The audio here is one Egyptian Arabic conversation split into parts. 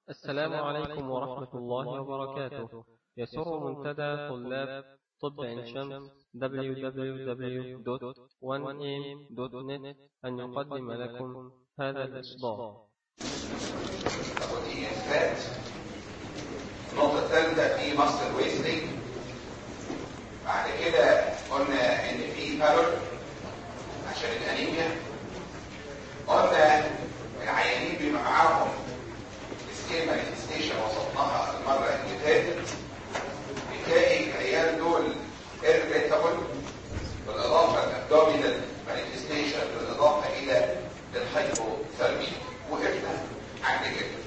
السلام عليكم ورحمة الله وبركاته يسر منتدى طلاب طب عين شمس www.1am.net أن يقدم لكم هذا الإصدار ودي إثبات النقطة الثالثة في مصر ويستنج بعد كده قلنا إن في بالور عشان الأنيميا قلنا العيانين بيبقى معاهم سكيل مانيفستيشن وصفناها المرة اللي فاتت بتلاقي العيال دول irritable بالإضافة للأبدومينال مانيفستيشن بالإضافة إلى الهايبوثيرميا وقفنا عند كده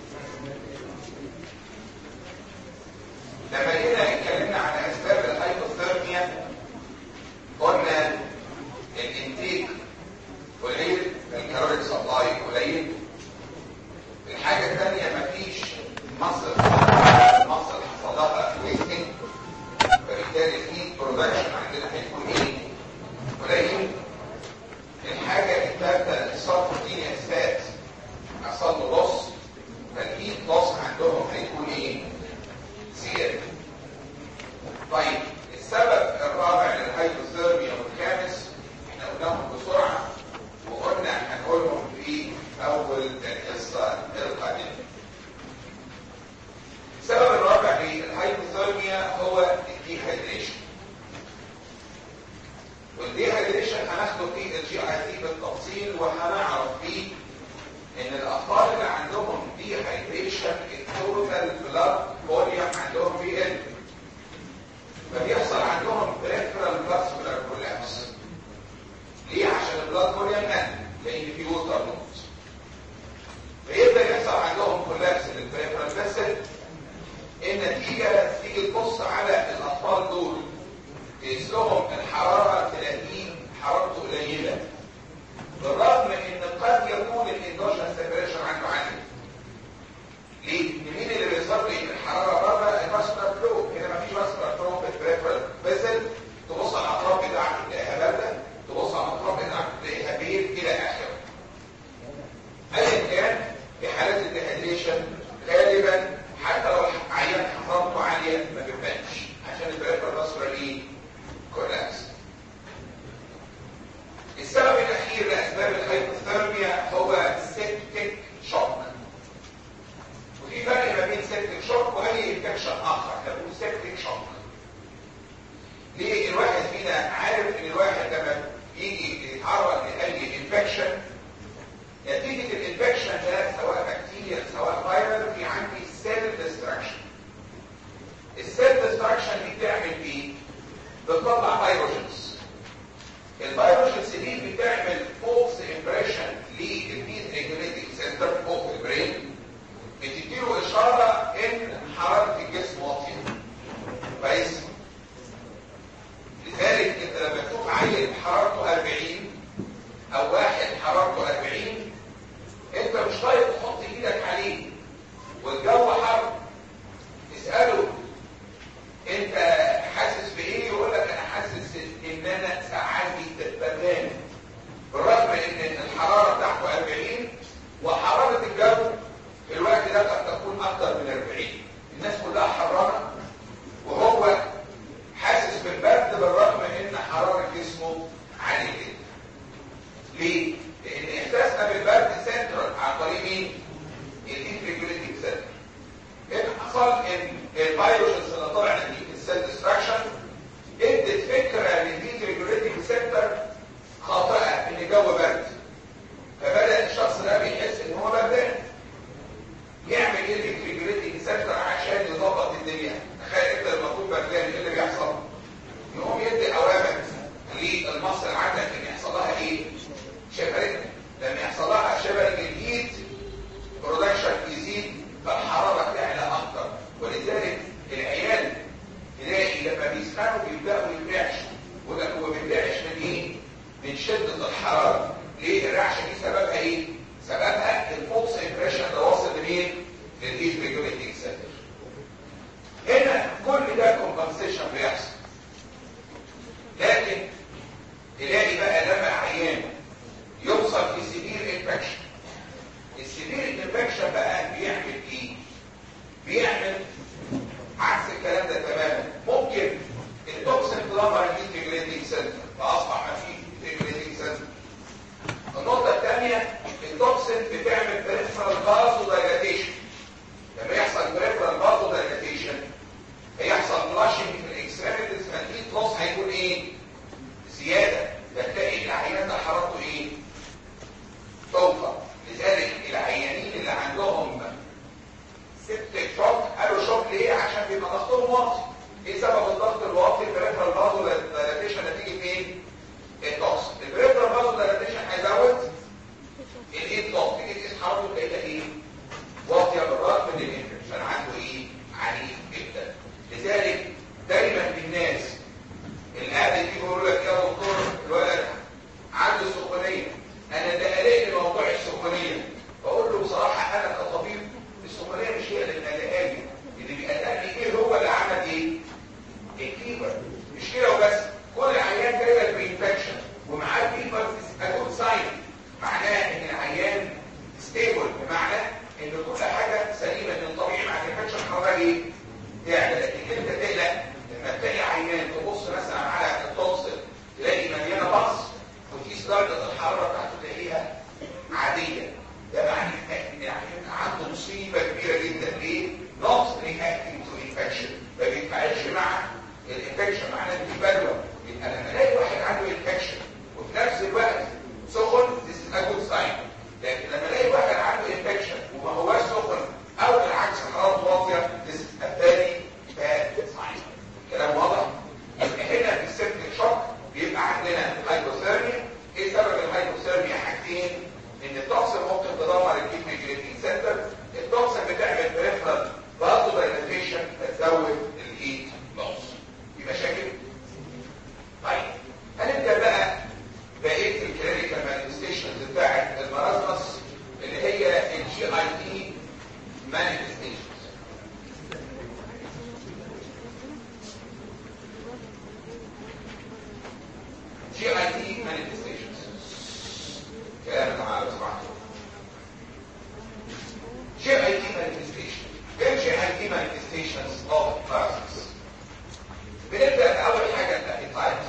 لما جينا اتكلمنا عن أسباب الهايبوثيرميا قلنا الانتيك قليل الكالوريك سبلاي قليل الحاجة الثانية مفيش مصر مصر حصل لها ويستنج فبالتالي في برودكشن عندنا هيكون ايه؟ قليل الحاجة الثالثة السبروتين اثبات حصل له لص فالهيت لص عندهم هيكون ايه؟ زيادة طيب السبب الرابع للهايبوثيرميا والخامس احنا قلناهم بسرعة وقلنا هنقولهم في اول الحصة القادمة السبب الرابع للهايبوثيرميا هو الديهايدريشن والديهايدريشن هناخده في الجي اي تي بالتفصيل وهنعرف فيه ان الاطفال اللي عندهم ديهايدريشن التوتال بلاد فوليوم عندهم بيقل فبيحصل عندهم بريفرال فاسكولار كولابس ليه عشان البلاد فوليوم قل لان في ووتر نوت فيبدا يحصل عندهم كولابس للبريفرال فاسل النتيجه تيجي تبص على الاطفال دول تقيس لهم الحراره تلاقيه حرارته قليله بالرغم ان قد يكون الاندوجن سيبريشن عنده عالي ليه؟ مين اللي بيظهر لي الحراره بره الماسكولار فلو هنا مفيش ماسكولار فلو في البريفرال فيزل تبص على الاطراف بتاعته تلاقيها بارده تبص على الاطراف بتاعته تلاقيها بير الى اخره ايا كان في حالات الديهايدريشن غالبا حتى لو عيان حرارته عاليه ما بيبانش عشان البريفرال فاسكولار ايه؟ كولابس السبب الاخير لاسباب الهايبوثيرميا هو سيبتيك شوك وفي فرق ما بين سيبتيك شوك واي انفكشن اخر هنقول سيبتيك شوك ليه الواحد فينا عارف ان الواحد لما يجي يتعرض لاي انفكشن نتيجه الانفكشن ده سواء بكتيريا سواء فيروس في عندي سيل ديستراكشن السيل ديستراكشن دي بتعمل ايه؟ بتطلع فيروجنز الفيروجنز دي بتعمل فولس امبريشن للبيت ريجوليتنج سنتر فوق البرين بتديله اشاره ان حراره الجسم واطيه كويس لذلك انت لما تشوف عيل حرارته 40 او واحد حرارته 40 انت مش طايق تحط ايدك عليه والجو حر اساله انت حاسس بايه يقول لك انا حاسس ان انا ساعات بتبان بالرغم ان الحراره بتاعته 40 وحراره الجو في الوقت ده قد تكون اكتر من 40 الناس كلها حرانه وهو حاسس بالبرد بالرغم ان حراره جسمه عاليه جدا ليه؟ لان احساسنا بالبرد سنترال عن طريق مين؟ الهيت ريجوليتنج سنتر هنا حصل ان الفيروسز اللي طلع نتيجه السيل ديستراكشن ادت فكره للهيت ريجوليتنج سنتر خاطئه ان الجو برد فبدا الشخص ده بيحس ان هو بردان يعمل ايه الهيت ريجوليتنج سنتر عشان يظبط الدنيا تخيل انت لما تكون بردان ايه اللي بيحصل؟ يقوم يدي اوامر للمصل عندك ان يحصل لها ايه؟ شبرك لما يحصل لها شبرك الهيت برودكشن يزيد فالحراره تعلى اكتر ولذلك العيال تلاقي لما بيسخنوا بيبداوا يرعشوا وده هو بيرعش من ايه؟ من شده الحراره ليه الرعشه دي سببها ايه؟ سببها الفوكس امبريشن اللي واصل لمين؟ للهيت ريجوليتنج سنتر هنا كل ده كومبنسيشن بيحصل لكن تلاقي بقى لما عيان يوصل في سيفير انفكشن السيفير انفكشن بقى بيعمل ايه ايه سبب الضغط الواطي البريفرال بازو دايلاتيشن نتيجه ايه التوكس البريفرال بازو دايلاتيشن هيزود الايه توكس تيجي تقيس حرارته تلاقيها ايه واطيه بالرغم من الانفكشن عنده ايه عنيف جدا لذلك دايما الناس اللي قاعد يجي يقول لك يا دكتور الولد عنده سخونيه انا ده قلقني موضوع السخونيه بقول له بصراحه انا كطبيب السخونيه مش هي اللي قلقاني اللي بيقلقني ايه هو اللي عمل ايه الفيبر مش كده وبس كل عيان جاي لك بانفكشن ومعاه فيبر اكوت ساين معناه ان العيان ستيبل بمعنى ان كل حاجه سليمه ان الطبيعي مع الانفكشن حراره ايه تعلى لكن انت تقلق لما تلاقي عيان تبص مثلا على التونسل تلاقي مليانه بص وتقيس درجه الحراره بتاعته تلاقيها عاديه ده معنى ان العيان عنده مصيبه كبيره جدا ليه؟ not reacting to infection ما بيتفاعلش مع الانفكشن معناه ان في بلوى يبقى لما الاقي واحد عنده انفكشن وفي نفس الوقت سخن this is a good sign لكن لما الاقي واحد عنده انفكشن وما هواش سخن او بالعكس حرارته واطيه this is a very bad sign الكلام واضح؟ يبقى هنا في السيبتك شوك بيبقى عندنا هايبوثيرميا ايه سبب الهايبوثيرميا حاجتين ان التوكسين ممكن تدمر الكيدني جريتنج سنتر التوكسين بتعمل بريفرال برضه دايلاتيشن بتزود الهيت لوس في مشاكل طيب هنبدا بقى بقيه الكلينيكال مانيفستيشنز بتاعت المرازمس اللي هي الجي اي تي مانيفستيشنز جي اي تي مانيفستيشنز كلام يا جماعه لو سمحتوا جي اي تي مانيفستيشن ايه جي اي تي مانيفستيشنز اوف مرازمس بنبدا باول حاجه الابيتايت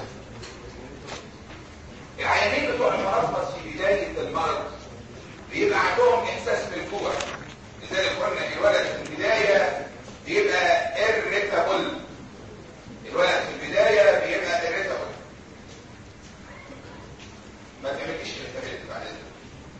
العيانين بتوع المرض في بداية المرض بيبقى عندهم احساس بالجوع لذلك قلنا الولد في البداية بيبقى irritable الولد في البداية بيبقى irritable ما تعمليش irritability بعد اذنك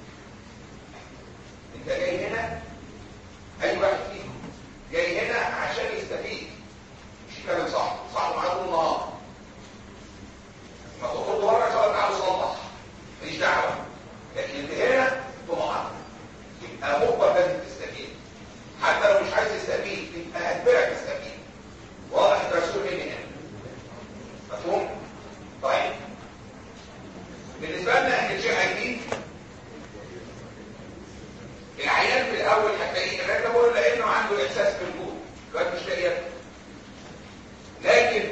انت جاي هنا اي واحد فيكم جاي هنا عشان يستفيد مش كلام صح صح معاه طول النهار ما تخرج بره سواء تعالوا صلح ماليش دعوه لكن انت هنا طمعان يبقى مجبر لازم تستفيد حتى لو مش عايز تستفيد يبقى هتبرك تستفيد واضح الرسول مني هنا مفهوم؟ طيب بالنسبه لنا الجي اي دي العيان في الاول هتلاقيه الرجل لانه عنده احساس بالجوع دلوقتي مش لاقي ياكل. لكن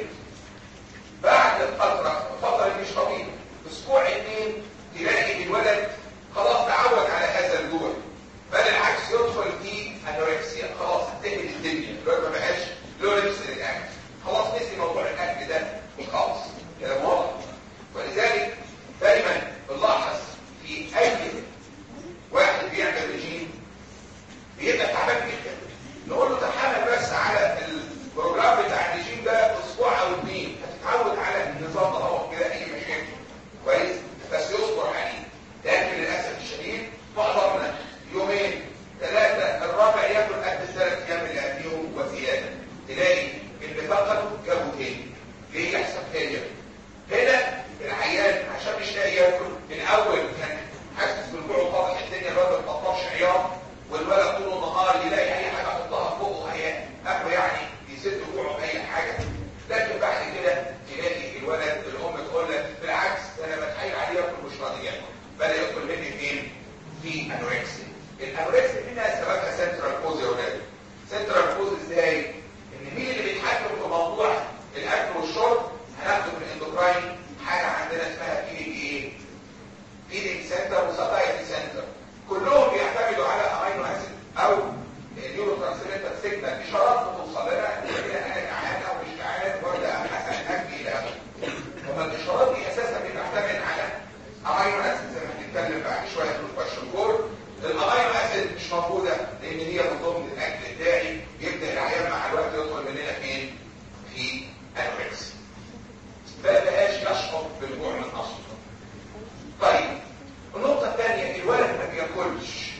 بعد الفترة فترة مش طويلة اسبوع اتنين تلاقي الولد خلاص تعود على هذا الجوع بل العكس يدخل في انوركسيا خلاص انتهت الدنيا الولد ما بقاش له نفس للاكل خلاص نسي موضوع الاكل ده خالص كلام واضح ولذلك دايما بنلاحظ في اي واحد بيعمل رجيم بيبقى تعبان جدا نقول له تحمل بس على البروجرام بتاع الرجيم ده اسبوع او اثنين هتتعود على النظام ده هو كده اي مشاكل كويس بس يصبر عليه لكن للاسف الشديد معظمنا يومين ثلاثه الرابع ياكل قد الثلاث ايام اللي قبليهم وزياده تلاقي اللي فقده جابه تاني ليه يحصل كده هنا العيان عشان مش لاقي ياكل الاول كان حاسس بالجوع وفاضح الدنيا الراجل ما طفش عياط والولد طول النهار يلاقي اي حاجه يحطها في بقه هي اكله يعني يسد جوعه باي حاجه لكن بعد كده تلاقي الولد الام تقول لك بالعكس انا بتحايل عليه ياكل مش راضي ياكل بدا ياكل مني فين؟ في انوركسيا الانوركسيا منها سببها سنترال كوز يا ولاد سنترال كوز ازاي؟ ان مين اللي بيتحكم في موضوع الاكل والشرب؟ هناخده من الاندوكراين حاجه عندنا اسمها بي دي ايه؟ فيدنج سنتر وساتايتي سنتر كلهم بيعتمدوا على امينو اسيد او نيورو ترانسميتر سيجنال اشارات بتوصل لنا كده انا جعان او مش جعان ولا حسن الاكل الى اخره فما الاشارات دي اساسا بتعتمد على امينو اسيد زي ما هنتكلم بعد شويه في الكويشن كور الامينو اسيد مش موجوده لان هي من ضمن الاكل الداعي يبدا العيان مع الوقت يدخل مننا فين؟ في انوركسيا ما بقاش يشعر بالجوع من اصله طيب النقطة الثانية الولد ما بياكلش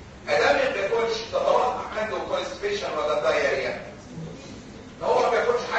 ادام ما بياكلش تتوقع عنده كونستيبيشن ولا دايريا هو ما بياكلش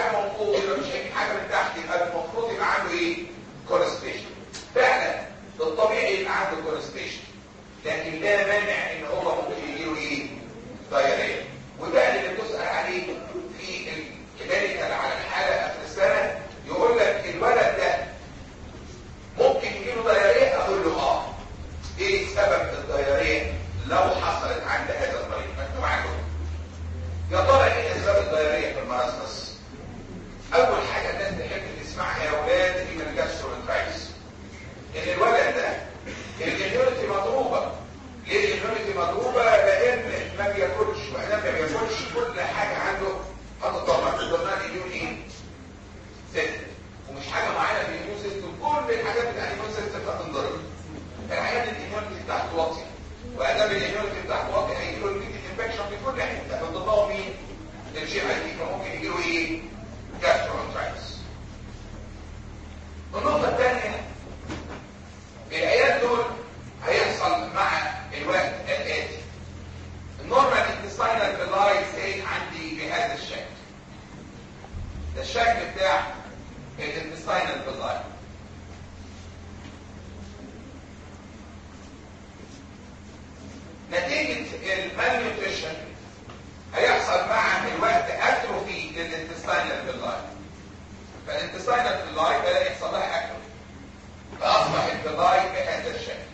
الانتستينال فيلاي سي عندي بهذا الشكل ده الشكل بتاع الانتستينال فيلاي نتيجة المالنيوتريشن هيحصل مع الوقت اتروفي للانتستينال فيلاي فالانتستينال فيلاي بدا يحصل لها اتروفي فاصبح الفيلاي بهذا الشكل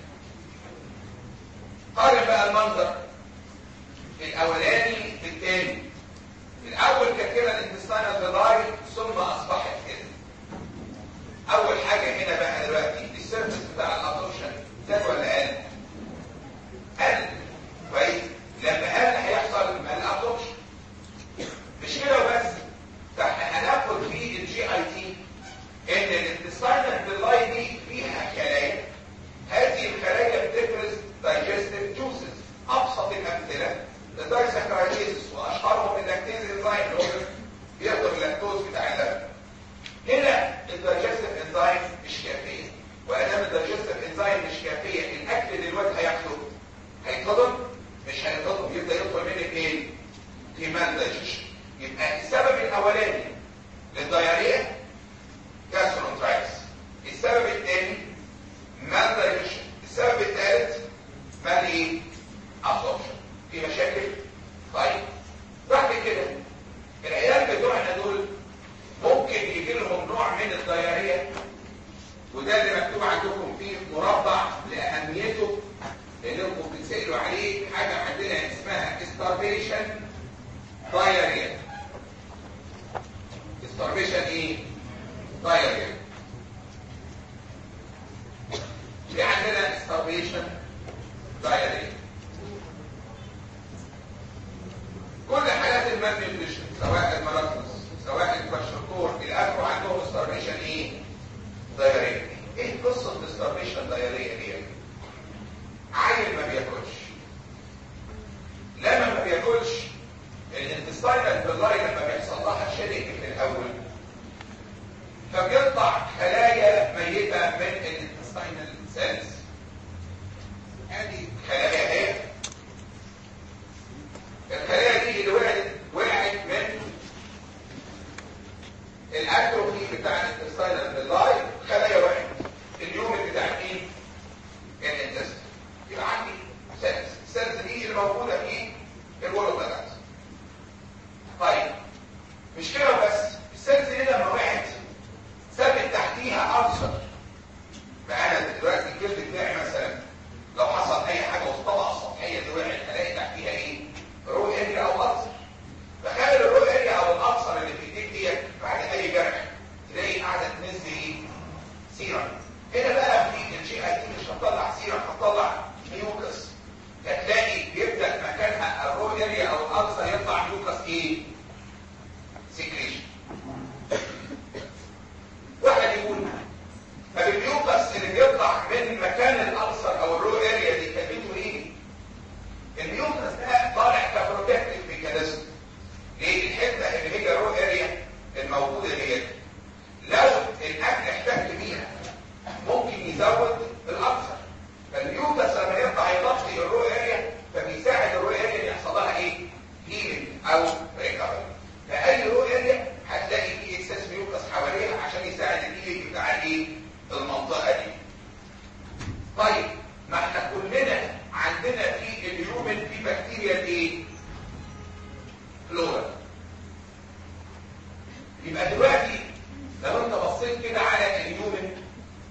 قارن بقى المنظر الاولاني بالثاني الاول كان كده الانتستينال فيلاي ثم اصبحت كده اول حاجه هنا بقى دلوقتي السيرفس بتاع الابورشن زاد ولا قل قل كويس لما قل هيحصل الابورشن مش كده وبس ده احنا هناخد في الجي اي تي ان الانتستينال فيلاي دي فيها خلايا هذه الخلايا بتفرز digestive juices ابسط الامثله الدايسكرايتيز واشهرهم اللاكتيز انزيم اللي هو بيهضم اللاكتوز بتاع اللبن هنا الدايجستيف انزيم مش كافيه وادام الدايجستيف انزيم مش كافيه الاكل اللي الواد هياكله هيتهضم مش هيتهضم يبدا يدخل منك ايه؟ كيمان دايجيشن يبقى السبب الاولاني للدياريه جاسترونترايتس السبب الثاني مال دايجيشن السبب الثالث مال ايه؟ ابسوربشن في مشاكل طيب بعد كده العيال بتوعنا دول ممكن يجي لهم نوع من الدياريه وده اللي مكتوب عندكم فيه مربع لاهميته لانكم بتسالوا عليه حاجه عندنا اسمها starvation diarrhea starvation ايه؟ diarrhea في عندنا starvation diarrhea كل حالات المالنيوتريشن سواء المرض سواء الكواشتور الاكل عندهم starvation ايه؟ diarrhea ايه قصه starvation diarrhea دي؟ عيل ما بياكلش لما ما بياكلش الانتستينال فيلاي لما بيحصل لها شريك في الاول فبيطلع خلايا ميته من الانتستينال سيلز هذه خلايا اهي الخلايا دي اللي وقعت وقعت من الاتروفي بتاع الانتستينال فيلاي خلايا وقعت اليوم بتاع ايه؟ الانتستين يبقى عندي سيلز السيلز دي اللي موجوده في الولوبلات طيب مش كده وبس السيلز دي لما وقعت ثبت تحتيها ألسر فأنا دلوقتي الجلد بتاعي مثلا لو حصل أي حاجة والطبقة السطحية دي وقعت هلاقي تحتيها إيه؟ رو اريا أو ألسر تخيل الرو اريا أو الألسر اللي في إيديك ديت بعد أي جرح تلاقي قاعدة تنزل إيه؟ سيرم هنا بقى في الجي اي تي مش هتطلع سيرم هتطلع ميوكس هتلاقي يبدأ مكانها الرو اريا أو الألسر يطلع ميوكس إيه؟ سكريشن واحد يقول طب الميوكس اللي بيطلع من مكان الالسر او الرو اريا دي كلمته ايه؟ الميوكس ده طالع كبروتكتيف ميكانيزم ليه؟ الحته اللي هي الرو اريا الموجوده ديت لو الاكل احتك بيها ممكن يزود الالسر فالميوكس لما يطلع يغطي الرو اريا فبيساعد الرو اريا ان يحصل لها ايه؟ هيلينج او ريكفري فاي رو اريا هتلاقي فيه اكسس ميوكس حواليها عشان يساعد الهيلينج بتاع الايه؟ المنطقه دي. طيب ما احنا كلنا عندنا في الهيومن في بكتيريا ايه؟ فلورا. يبقى دلوقتي لو انت بصيت كده على الهيومن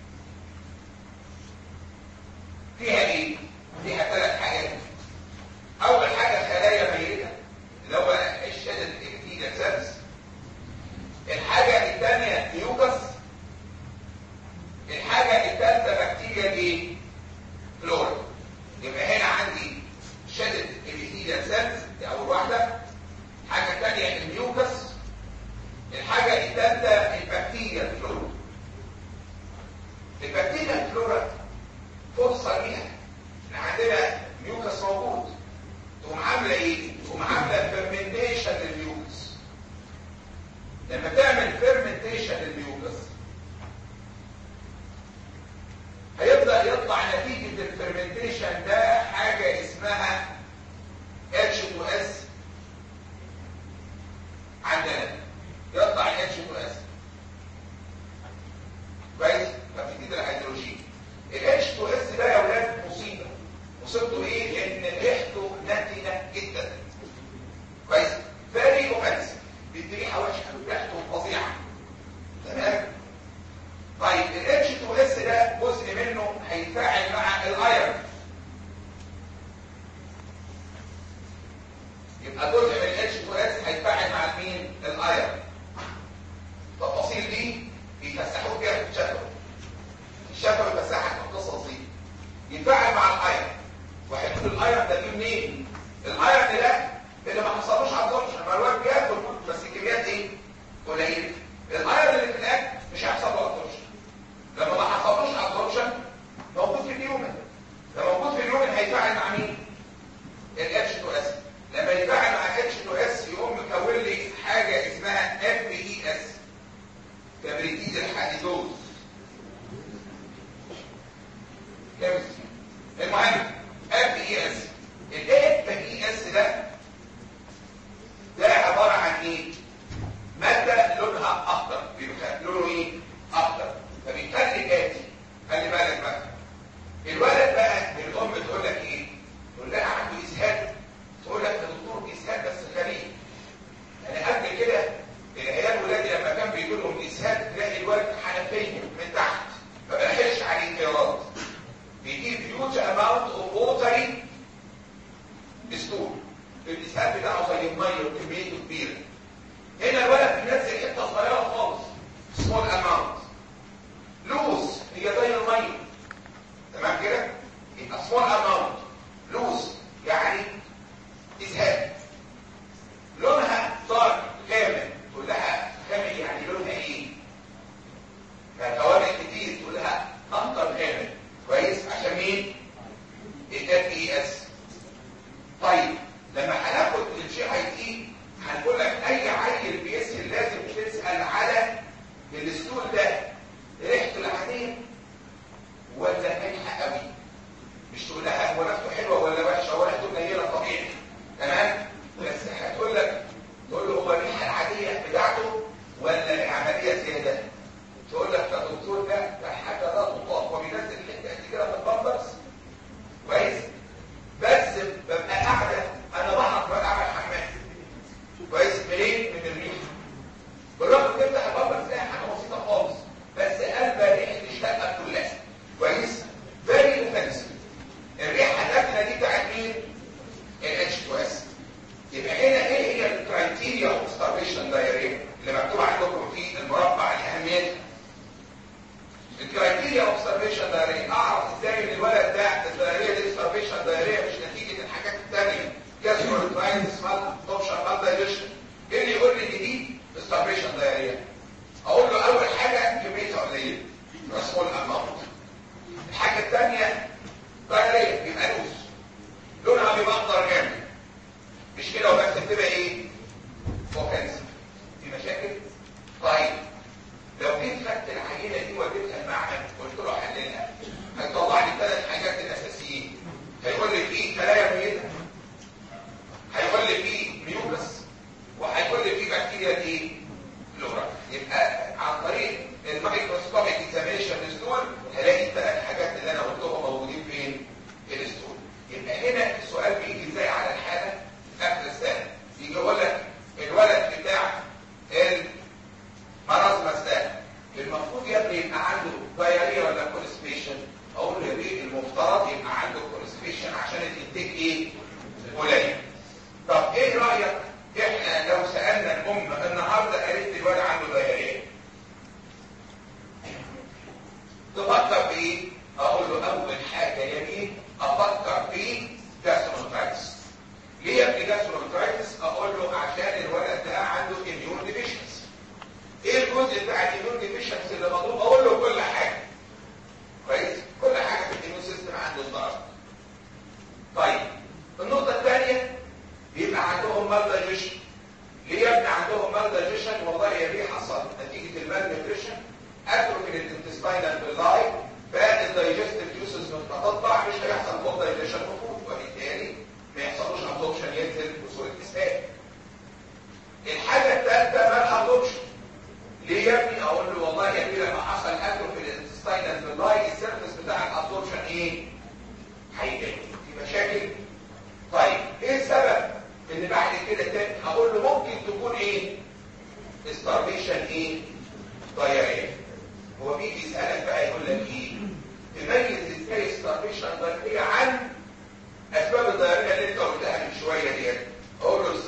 فيها ايه؟ فيها ثلاث حاجات. اول حاجه خلايا ميته اللي هو الشدد الجديده سيلز الحاجة الثانية ميوكس الحاجة الثالثة بكتيريا ايه؟ فلورا يبقى هنا عندي شدد الجديده سيلز دي اول واحدة حاجة الثانية الميوكس الحاجة الثالثة البكتيريا الفلورا البكتيريا الفلورا فرصة ليها ان عندنا ميوكس موجود تقوم عاملة ايه؟ تقوم عاملة فيرمنتيشن للميوكس لما تعمل فيرمنتيشن للميوكس هيبدأ يطلع نتيجة الفيرمنتيشن ده حاجة اسمها H2S يبقى جزء من الاتش 2 اس هيتفاعل مع مين الايرون التفاصيل دي بيفسحوك فيها في الشفوي الشفوي بيفسحك في القصص دي يتفاعل مع الايرون وهيكون الايرون ده جه منين الايرون ده اللي ما حصلوش ابزوربشن ما الواد بياكل بس كميات ايه قليله الايرون اللي في الاكل مش هيحصل له ابزوربشن لما ما حصلوش ابزوربشن موجود في اليومن ده موجود في اليومن هيتفاعل مع مين الاتش 2 اس لما يتفاعل مع اتش 2 اس يقوم مكون لي حاجه اسمها اف اي اس كبريتيد الحديدوز كيمستري المهم اف اي اس الاف اي اس ده ده عباره عن ايه ماده لونها اخضر بيبقى لونه ايه اخضر فبيخلي جاتي خلي بالك بقى الولد بقى الام تقول لك ايه تقول لها عنده اسهال تقول لك يا دكتور اسهال بس غريب يعني قبل كده العيال ولادي لما كان بيجي لهم اسهال تلاقي الولد حنفيه من تحت ما بيحلش عليه انقيارات بيجيب هيوج اماونت اوف ووتري ستول الاسهال بتاعه زي الميه وكميته كبيره هنا الولد بينزل حته صغيره خالص سمول اماونت لوز هي زي الميه تمام كده يبقى سمول اماونت لوز يعني اسهال لونها دارك غامق تقول لها غامق يعني لونها ايه فالتوابع كتير تقول لها اخضر غامق كويس عشان مين الاف اي اس طيب لما هناخد الجي اي تي هنقول لك اي عيل بيسهل لازم تسال على الستول ده ريحته العاديه ولا ناجحه قوي مش تقول لها هو ريحته حلوه ولا وحشه هو ريحته قليله طبيعي تمام بس هتقول لك تقول له هو الريحه العاديه بتاعته ولا عمليه زياده تقول لك يا دكتور ده ده حاجه لا تطاق وبينزل حته قد كده في البامبرز كويس بس ببقى قاعده انا بعرف بقى اعمل حمام كويس منين من الريحه بالرغم ان تفتح البامبرز تلاقي حاجه بسيطه خالص بس قلبه ريحه الشقه كلها كويس فيري اوفنسيف الريحه الناتجه دي بتاعت مين الاتش 2 اس يبقى هنا ايه هي الكرايتيريا اوف ستارفيشن دايريا اللي مكتوب عندكم في المربع الاهميه الكرايتيريا اوف ستارفيشن دايريا اعرف ازاي ان الولد ده الدايريا دي ستارفيشن دايريا مش نتيجه الحاجات الثانيه جاستروانترايتس مال توبشن مال دايجيشن ايه اللي يقول لي ان دي ستارفيشن دايريا اقول له اول حاجه كميتها قليله مسؤول اماونت الحاجه الثانيه دايريا يبقى لوز لونها بيبقى اخضر جامد مش كده وبس بتبقى ايه اوفنسيف في مشاكل طيب لو جيت خدت العينه دي وديتها المعمل قلت له حللها هيطلع لي ثلاث حاجات الاساسيين هيقول لي في خلايا ميته هيقول لي في ميوكس وهيقول لي في بكتيريا ايه فلورا يبقى عن طريق الميكروسكوبيك اكزامينشن للستول هلاقي الثلاث حاجات اللي انا قلتهم موجودين فين في الستول يبقى هنا السؤال بيجي ازاي على الحاله اخر السنه يجي يقول لك الولد بتاع المرض ده المفروض يا ابني يبقى عنده دايريا ولا كونسبيشن اقول له يا بيه المفترض يبقى عنده كونسبيشن عشان الانتاج ايه قليل طب ايه رايك احنا لو سالنا الام النهارده قالت لي الولد عنده دايريا تفكر بايه اقول له اول حاجه يا بيه افكر في جاسترونترايتس ليه يا ابني جاسترونترايتس اقول له عشان الولد ده عنده اميون ديفيشنسي ايه الجزء بتاع الاميون ديفيشنسي اللي مطلوب اقول له كل حاجه كويس كل حاجه في الاميون سيستم عنده ضرر طيب النقطه الثانيه بيبقى عندهم مال دايجيشن ليه يا ابني عندهم مال دايجيشن والله يا بيه حصل نتيجه المال نيوتريشن اتروك الانتستينال باللاي بقى الدايجستيف يوسز متقطع مش هيحصل فوق دايجيشن مفروض وبالتالي ما يحصلوش ابزوربشن ينزل بصوره اسهال الحاجه الثالثه مال ابزوربشن ليه يا ابني اقول له والله يا ابني لما حصل اتروك الانتستينال باللاي السيرفس بتاع الابزوربشن ايه هيقل في مشاكل طيب ايه السبب ان بعد كده تاني هقول له ممكن تكون ايه starvation ايه ضياعيه هو بيجي يسالك بقى يقول لك ايه تميز ازاي starvation ضياعيه عن اسباب الضياعيه اللي انت قلتها من شويه ديت اقول له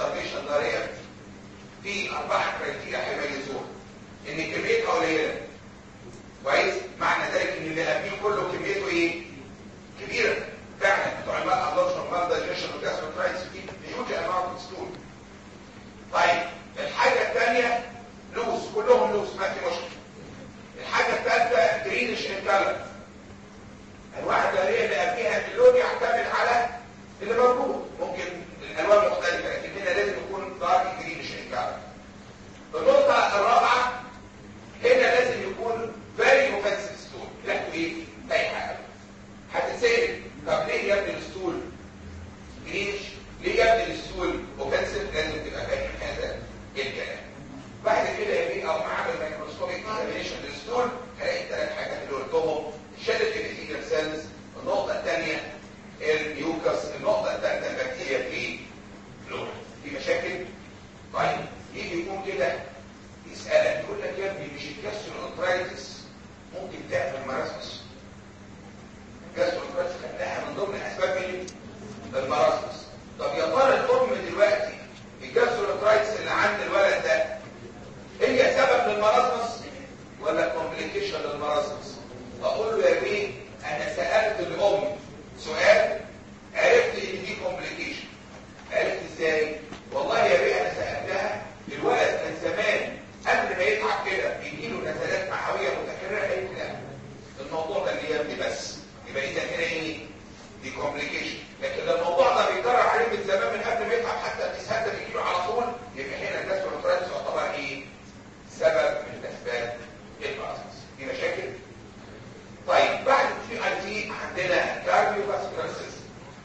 كونسبت لازم تبقى فاهم هذا الكلام بعد كده يا بيه او معامل مايكروسكوبيك اكزامينشن للستول هلاقي ثلاث حاجات اللي قلتهم شلل الابيثيليال سيلز النقطه الثانيه الميوكس النقطه الثالثه البكتيريا في فلورا في مشاكل طيب يجي يكون كده يسالك يقول لك يا ابني مش الكاسترونترايتس ممكن تعمل مراسمس الكاسترونترايتس خدناها من ضمن اسباب ايه المراسمس طب يا ترى الام دلوقتي الجاسترونترايتس اللي عند الولد ده هي سبب للمراسمس ولا كومبليكيشن للمراسمس اقول له يا بيه انا سالت الام سؤال عرفت ان دي كومبليكيشن عرفت ازاي والله يا بيه انا سالتها الولد كان زمان قبل ما يتعب كده بيجيله نزلات معويه متكرره قالت لا الموضوع ده اللي يا ابني بس يبقى اذا هنا ايه دي كومبليكيشن لكن لو الموضوع ده بيتكرر عليه من زمان من قبل ما يتعب حتى الاسهال ده بيجيله على طول يبقى هنا الجاسترونترايتس يعتبر ايه سبب من اسباب الباراسيتس في مشاكل طيب بعد في اي تي عندنا كارديو فاسكولار سيستم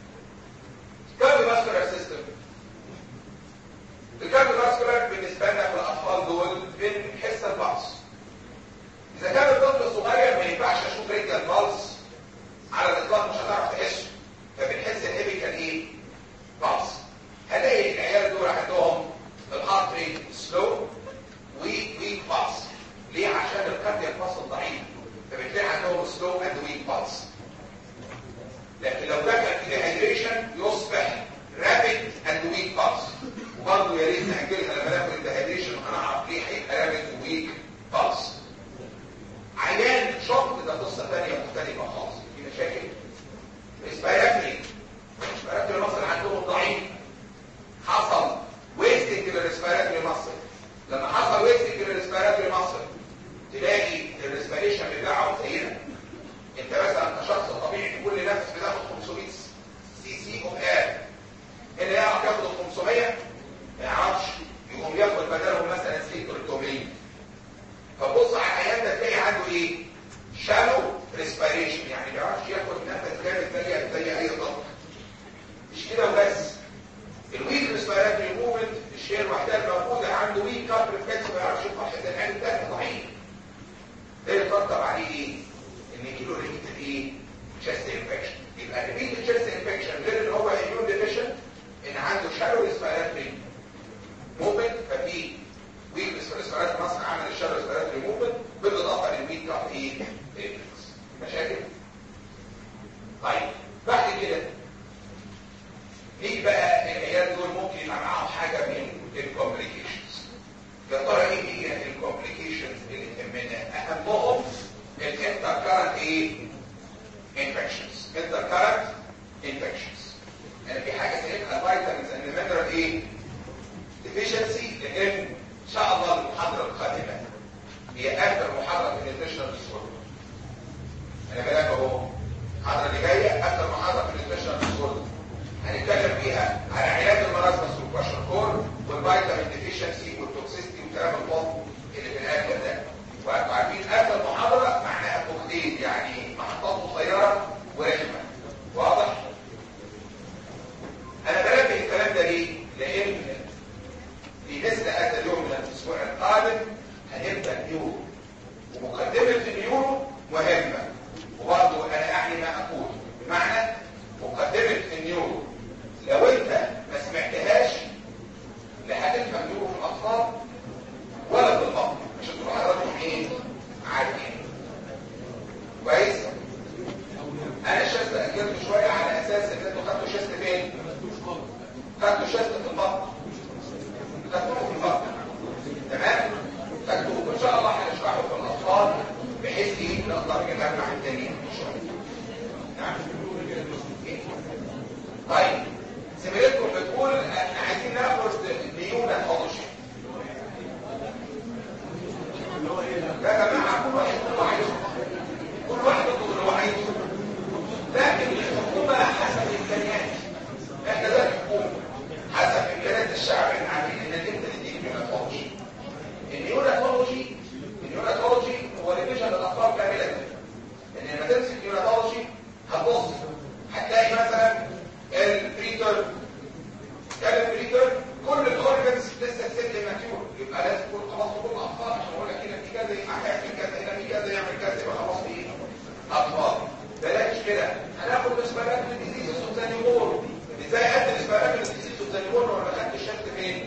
كارديو فاسكولار سيستم الكارديو فاسكولار بالنسبه لنا في الاطفال دول بنحس البلس اذا كان الطفل صغير ما ينفعش اشوف رجل البلس على الاطلاق مش هتعرف تحسه فبنحس الهيبيكال ايه بلس هلاقي العيال دول عندهم الهارت ريت سلو ويك ويك بالس ليه عشان الكاردياك فاصل ضعيف فبتلاقي عندهم سلو اند ويك بالس لكن لو دخل في ديهايدريشن يصبح رابيد اند ويك بالس وبرضه يا ريت ناجلها لما ناخد الديهايدريشن هنعرف ليه هيبقى رابيد ويك بالس عيان شوك ده قصه ثانيه مختلفه خالص في مشاكل ريسبيراتوري ريسبيراتوري مصر عندهم ضعيف حصل ويستنج للريسبيراتوري مصر لما حصل ويستنج للريسبيراتوري مصر تلاقي الريسبيريشن بتاعه زينا انت مثلا كشخص طبيعي كل نفس بتاخد 500 سي سي اوف اير هنا يعرف ياخد ال 500 ما يعرفش يقوم ياخد بدلهم مثلا سي 300 فبص على العيان ده تلاقي عنده ايه؟ شالو ريسبيريشن يعني ما يعرفش ياخد نفس جامد زي زي اي ضغط مش كده وبس الويك ريسبيراتوري موفمنت الشيء الوحيده الموجوده عنده ويك كارب ريفلكس ما يعرفش يفتح حته العين الثاني ضعيف ده يترتب عليه ايه؟ ان يجيله ريكت ايه؟ تشست انفكشن يبقى ريكت تشست انفكشن غير ان هو اميون ديفيشن ان عنده شالو ريسبيراتوري موفمنت ففي ويك ريسبيراتوري مصر عمل الشالو ريسبيراتوري موفمنت بالاضافه للويك كارب ايه؟ ريفلكس مشاكل؟ طيب بعد كده نيجي بقى العيال دول ممكن يبقى معاهم حاجه من الكومبليكيشنز يا ترى ايه هي الكومبليكيشنز اللي تهمنا اهمهم الانتر كارنت ايه انفكشنز انتر كارنت انفكشنز يعني في حاجه اسمها فيتامينز اند مينرال ايه ديفيشنسي لان ان شاء الله المحاضره القادمه هي اخر محاضره في النيوتريشنال ديسوردر انا بلاك اهو المحاضره اللي جايه اخر محاضره في النيوتريشنال ديسوردر هنتكلم فيها على علاج المرض والكواشن كور والفيتامين ديفيشنسي والتوكسيستي والكلام الفاضي اللي في الاخر ده وانتوا عارفين اخر محاضره معناها كوكتيل يعني محطات قصيره ورخمه واضح؟ انا بنبه الكلام ده ليه؟ لان في مثل هذا اليوم من الاسبوع القادم هنبدا نيورو ومقدمه النيورو مهمه وبرضه انا اعني ما اقول بمعنى مقدمه النيورو لو انت ما سمعتهاش لا هتفهم نيورو في الاطفال ولا في البطن مش هتبقوا حضراتكم ايه عارفين كويس انا الشست اجلته شويه على اساس ان انتوا خدتوا شست فين خدتوا شست في البطن خدتوه في البطن تمام خدتوه ان شاء الله هنشرحه في الاطفال بحيث ايه نقدر نجمع الدنيا ان شاء الله نعم طيب سميرتكم بتقول احنا عايزين ناخد نيونا فوتوشوب يا جماعه كل واحد اللي عايزه كل واحد اللي عايزه لكن الحكومه حسب الامكانيات احنا ده الحكومه حسب امكانيات فين؟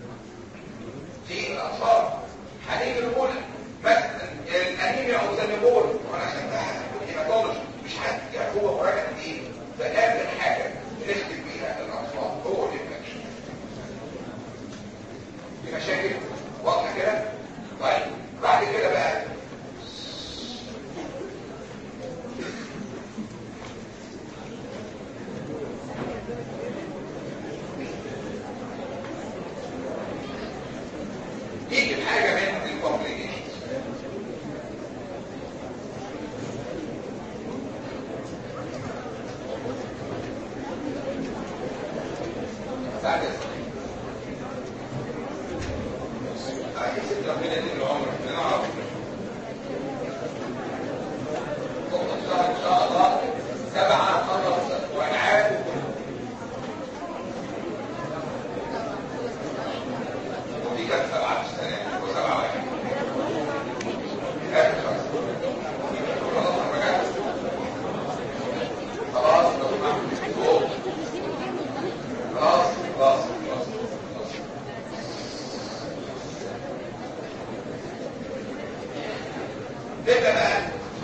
في الاطفال هنيجي نقول مثلا الانيميا او الزنبول وانا عشان هيماتولوجي مش حد يعني هو مراجعه ايه؟ فقابل حاجه بنختم بيها الاطفال هو الانفكشن في مشاكل واضحه كده؟ طيب بعد كده بقى يجي حاجه من الكومبليكيشنز بعد اذنك عايز ربنا يديك العمر نعرف نقطة شهر ان شاء الله سبعة خلص والعاب ودي كانت سبعة في السنة وسبعة واحد آخر خمسة خلاص أنا رجعت خلاص لو سمحت فوق. خلاص خلاص خلاص خلاص نبدأ بقى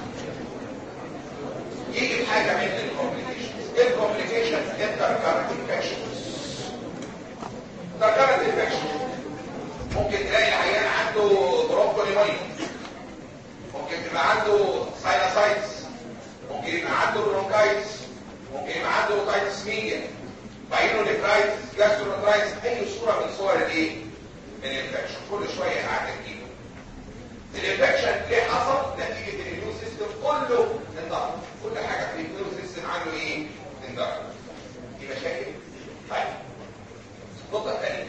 يجي بحاجة من الكومبليكيشنز ايه الكومبليكيشنز انتركارنت انفكشنز انتركارنت انفكشنز ممكن تلاقي العيان عنده بروكوليمونيا ممكن تبقى عنده ساينوسايتس ممكن يبقى عنده برونكايتس ممكن يبقى عنده اوتايتس ميديا باينوليفرايتس جاسترونترايتس اي صوره من صور الايه من الانفكشن كل شويه قاعده تجيله الانفكشن ليه حصل نتيجه الاميون سيستم كله انضرب كل حاجه في الاميون سيستم عنده ايه انضرب دي مشاكل طيب النقطه الثانيه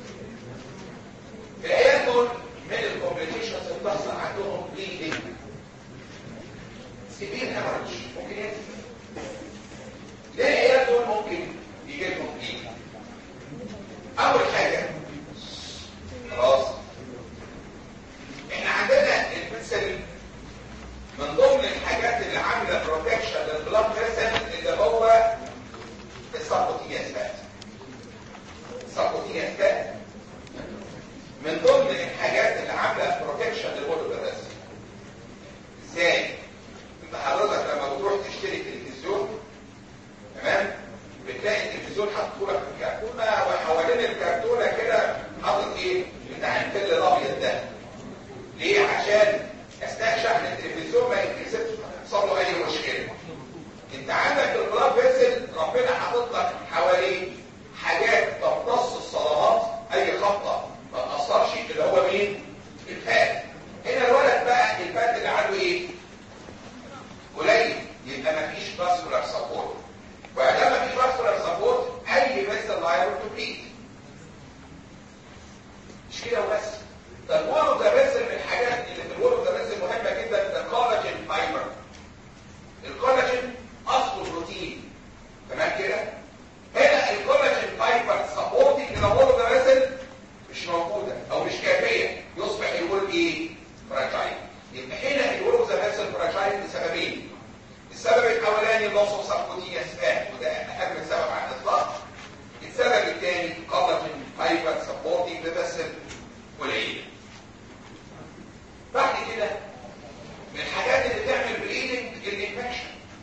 العيال دول من الكومبليكيشنز اللي بتحصل عندهم بليدنج سيفير هيموريدج ممكن يحصل ليه العيال دول ممكن يجي لهم بليدنج اول حاجه خلاص احنا عندنا البنسل من ضمن الحاجات اللي عامله بروتكشن للبلاد فيسل اللي هو السبوتينياس فات السبوتينياس فات من ضمن الحاجات اللي عامله بروتكشن للبلاد فيسل ازاي انت حضرتك لما بتروح تشتري تلفزيون تمام بتلاقي التلفزيون حاطط لك في كرتونه وحوالين الكرتونه كده حاطط ايه بتاع الفل الابيض ده ليه عشان اثناء شحن التلفزيون ما يتكسرش يحصل له اي مشكله انت عندك البلاد فيسل ربنا حاطط لك حواليه حاجات تمتص الصدمات اي خبطه ما تاثرش اللي هو مين الفات هنا الولد بقى الفات اللي عنده ايه قليل يبقى ما فيش فاسكولار سبورت وعندما ما فيش فاسكولار سبورت اي فيسل لايبل تو بليد مش كده وبس ده الورم ده بس من الحاجات اللي في الورم ده بس مهمه جدا ده الكولاجين فايبر الكولاجين اصله بروتين تمام كده هنا الكولاجين فايبر سبورتنج للورم ده بس مش موجوده او مش كافيه يصبح الورم ايه فراجايل يبقى هنا الورم ده بس فراجايل لسببين السبب الاولاني لوس اوف سبكوتينيوس فات وده اهم سبب على الاطلاق السبب الثاني كولاجين فايبر سبورتنج للفيسل قليله بعد كده من الحاجات اللي بتعمل بليدنج الانفكشن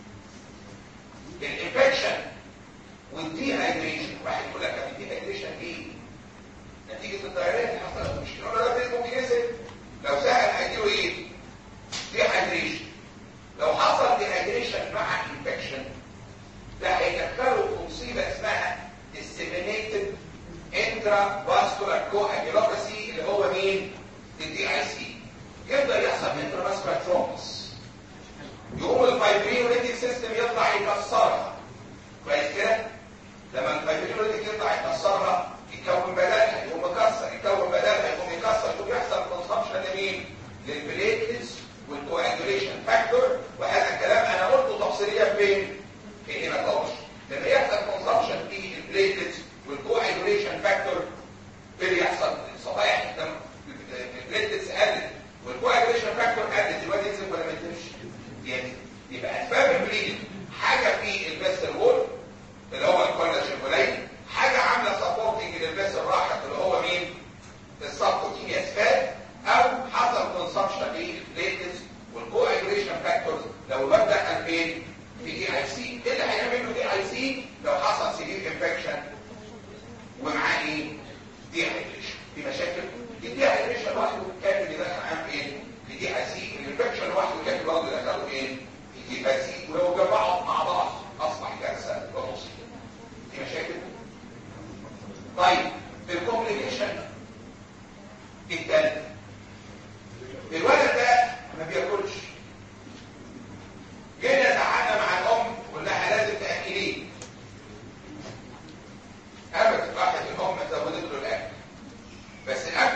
الانفكشن والدي هايدريشن واحد يقول لك طب الدي هايدريشن ايه نتيجه التغيرات اللي حصلت مش كده ولا ده ممكن ينزل لو سهل هيجيله ايه دي هايدريشن لو حصل دي هايدريشن مع انفكشن ده هيدخله في مصيبه اسمها disseminated intravascular coagulopathy اللي هو مين الدي اي سي يبدا يحصل انترفاسكولار ثرومبس يقوم الفايبرينوليتيك سيستم يطلع يكسرها كويس كده لما الفايبرينوليتيك يطلع يكسرها يكون بدلها يقوم مكسر يكون بدلها يقوم يكسر يقوم يحصل كونسبشن لمين للبليتلز والكواجوليشن فاكتور وهذا الكلام انا قلته تفصيليا فين في الهيماتولوجي لما يحصل كونسبشن في البليتلز والكواجوليشن فاكتور اللي يحصل صفائح الدم البليتلز قلت والكواجوليشن فاكتور قلت دلوقتي ينزل ولا ما ينزلش ينزل يبقى اسباب البليدنج حاجه في البس وول اللي هو الكولاجين قليل حاجه عامله سبورتنج للبس الراحه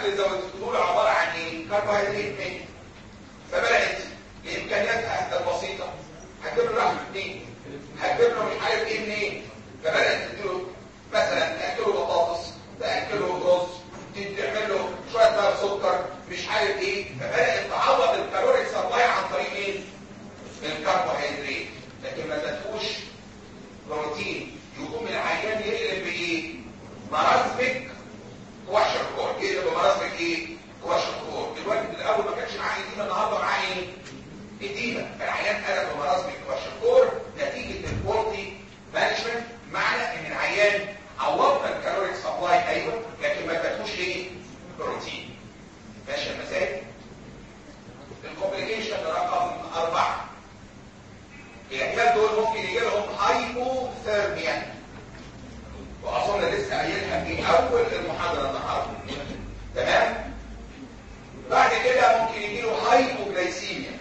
اللي زودته له عباره عن ايه؟ كربوهيدرات مية فبدات لامكانياتها البسيطه هتجيب له لحم منين؟ هتجيب له مش عارف ايه منين؟ فبدات تديله مثلا تاكله بطاطس تاكله رز تعمل له شويه بقى سكر مش عارف ايه فبدات تعوض الكالوريك سبلاي عن طريق ايه؟ الكربوهيدرات لكن ما تدفوش بروتين يقوم العيان يقلب بايه؟ مرازمك وحش الكور يقلب بمرازمك ايه؟ وحش الكور الوقت الاول ما كانش معاه اديمه النهارده معاه ايه؟ اديمه فالعيان قلب بمرازمك وحش الكور نتيجه الكواليتي مانجمنت معنى ان العيان عوضنا الكالوريك سبلاي ايوه لكن ما ادتوش ايه؟ بروتين ماشي المسائل؟ الكومبليكيشن رقم أربعة الأحيان دول ممكن يجي لهم هايبوثيرميا وأظن لسه قايلها في أول المحاضرة النهارده تمام؟ بعد كده ممكن يجي له هايبوجلايسيميا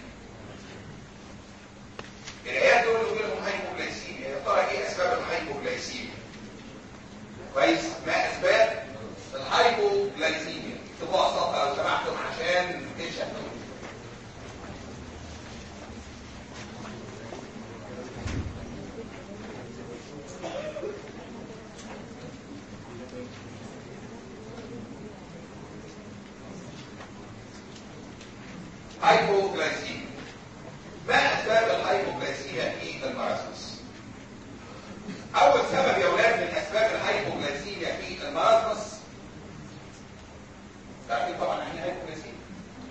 العيال دول يجي لهم هايبوجلايسيميا يا ترى ايه اسباب الهايبوجلايسيميا؟ كويس؟ ما اسباب الهايبوجلايسيميا؟ اكتبوها سطر لو سمحتم عشان تشهدوا هايبوغلايسيميا ما اسباب الهايبوغلايسيميا في المراسمس اول سبب يا اولاد من اسباب الهايبوغلايسيميا في المراسمس تعرفين طبعا يعني ايه هايبوغلايسيميا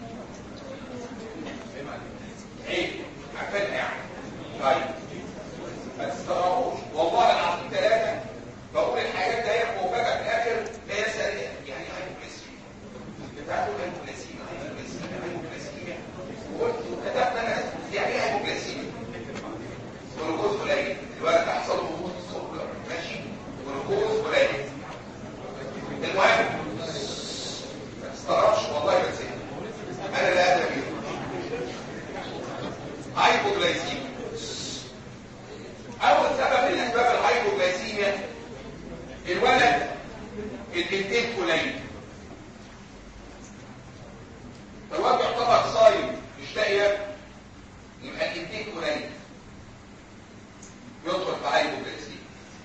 ايه عارفينها يعني طيب ما تستغربوش والله العظيم ثلاثه بقول الحاجات دي وفجاه في الاخر هي سريعه يعني هايبوغلايسيميا بتاعته هايبوغلايسيميا هايبوغلايسيميا هايبوغلايسيميا قلت وكتبت انا يعني ايه هايبوغلايسيميا جلوكوز قليل الولد هيحصل له هبوط السكر ماشي جلوكوز قليل المهم ما تستغربش والله بس انا لا ادري بيه هايبوغلايسيميا اول سبب من اسباب الهايبوغلايسيميا الولد الانتاج قليل الواد يعتبر صايم مش لاقي ياكل يبقى الانتاج قليل يدخل في هايبوغلايسيميا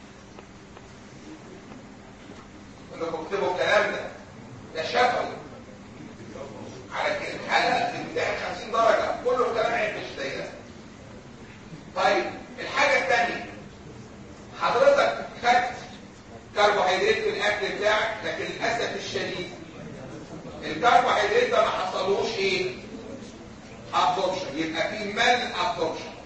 كلكم اكتبوا الكلام ده ده شفوي على كده الحاله في الامتحان 50 درجه كله الكلام عيب مش دايره طيب الحاجه الثانيه حضرتك خدت كربوهيدرات في الاكل بتاعك لكن للاسف الشديد الكربوهيدرات ده ما حصلوش ايه ابزوربشن يبقى في مال ابزوربشن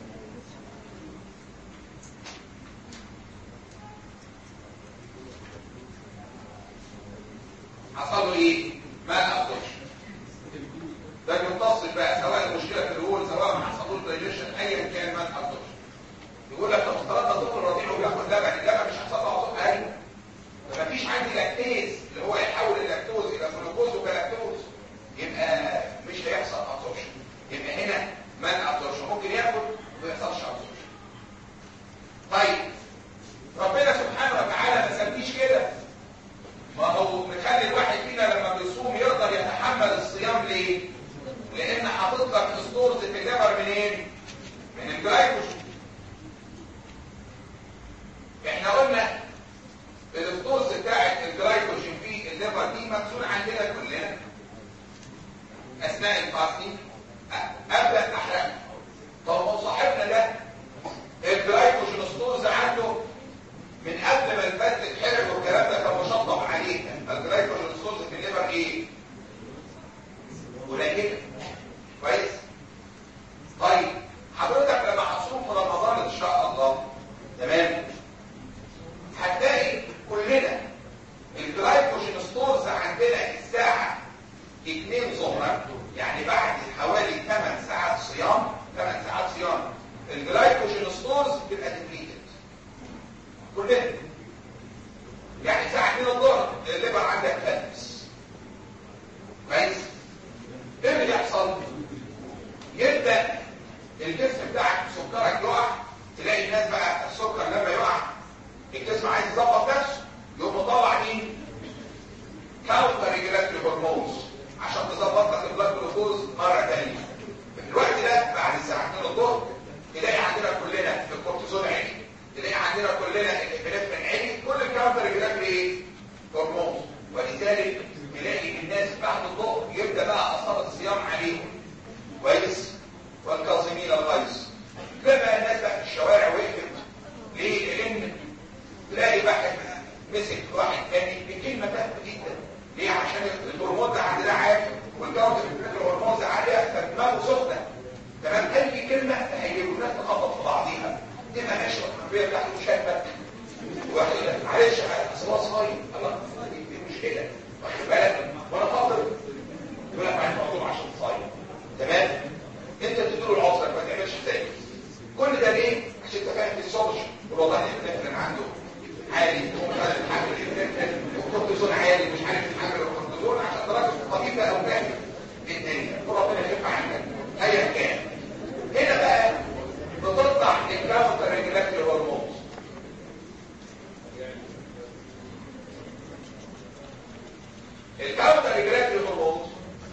حصل له ايه مال ابزوربشن ده بيتصل بقى سواء المشكله في الهول سواء ما حصلوش دايجيشن ايا كان مال ابزوربشن يقول لك لو افترضنا طفل رضيع وبياخد لبن اللبن مش هيحصل له ابزوربشن ايوه فمفيش عندي لاكتيز اللي هو يحول اللاكتوز الى جلوكوز وكلاكتوز يبقى مش هيحصل ابزوربشن يبقى هنا مال ابزوربشن ممكن ياكل وما يحصلش ابزوربشن طيب ربنا سبحانه وتعالى ما سابنيش كده ما هو مخلي الواحد فينا لما بيصوم يقدر يتحمل الصيام ليه؟ لان حاطط لك ستورز في الليفر منين؟ من الجلايكوجين احنا قلنا الستورز بتاعت الجلايكوجين في الليفر دي مخزون عندنا كلنا اثناء الفاستنج ابدا احرقها طب هو صاحبنا ده الجلايكوجين ستورز عنده من قبل ما الفات تتحرق والكلام ده كان مشطب عليه الجلايكوجين ستورز في الليفر ايه؟ قليله كويس؟ طيب حضرتك لما هتصوم في رمضان ان شاء الله تمام؟ هتلاقي كلنا الجلايكوجين ستورز عندنا الساعه 2 ظهرا يعني بعد حوالي كاونتر ريجولاتوري هرمونز عشان تظبط لك البلاد جلوكوز مره ثانيه في الوقت ده بعد الساعه 2 الظهر تلاقي عندنا كلنا الكورتيزون عالي تلاقي عندنا كلنا الابنفرين عالي كل الكاونتر ريجولاتوري ايه هرمونز ولذلك تلاقي الناس بعد الظهر يبدا بقى اثار الصيام عليهم كويس والكاظمين الغيظ لما الناس بقى في الشوارع وقفت ليه؟ لان تلاقي واحد مسك واحد تاني بكلمه تافهه جدا ليه؟ عشان الهرمون ده عندنا عالي والجوده في الهرمون عاليه فدماغه سخنه تمام اي كلمه هيجيبوا الناس تخبط في بعضيها تبقى ماشيه الخلفيه بتاعته شابه واحد يقول لك معلش اصل هو صايم الله دي مشكله واخد بالك وانا فاضل يقول لك معلش مطلوب عشان صايم تمام انت تديله العذر ما تعملش زي كل ده ليه عشان انت فاهم السولوشن والله الابنفرين عنده عالي ومش عارف يتحمل الابنفرين والكورتيزون عالي مش عارف يتحمل الكورتيزون عشان درجه الطبيب او جامد الدنيا وربنا يشفع عنك ايا كان هنا بقى بتطلع الكاونتر ريجولاتوري هرمونز الكاونتر ريجولاتوري هرمونز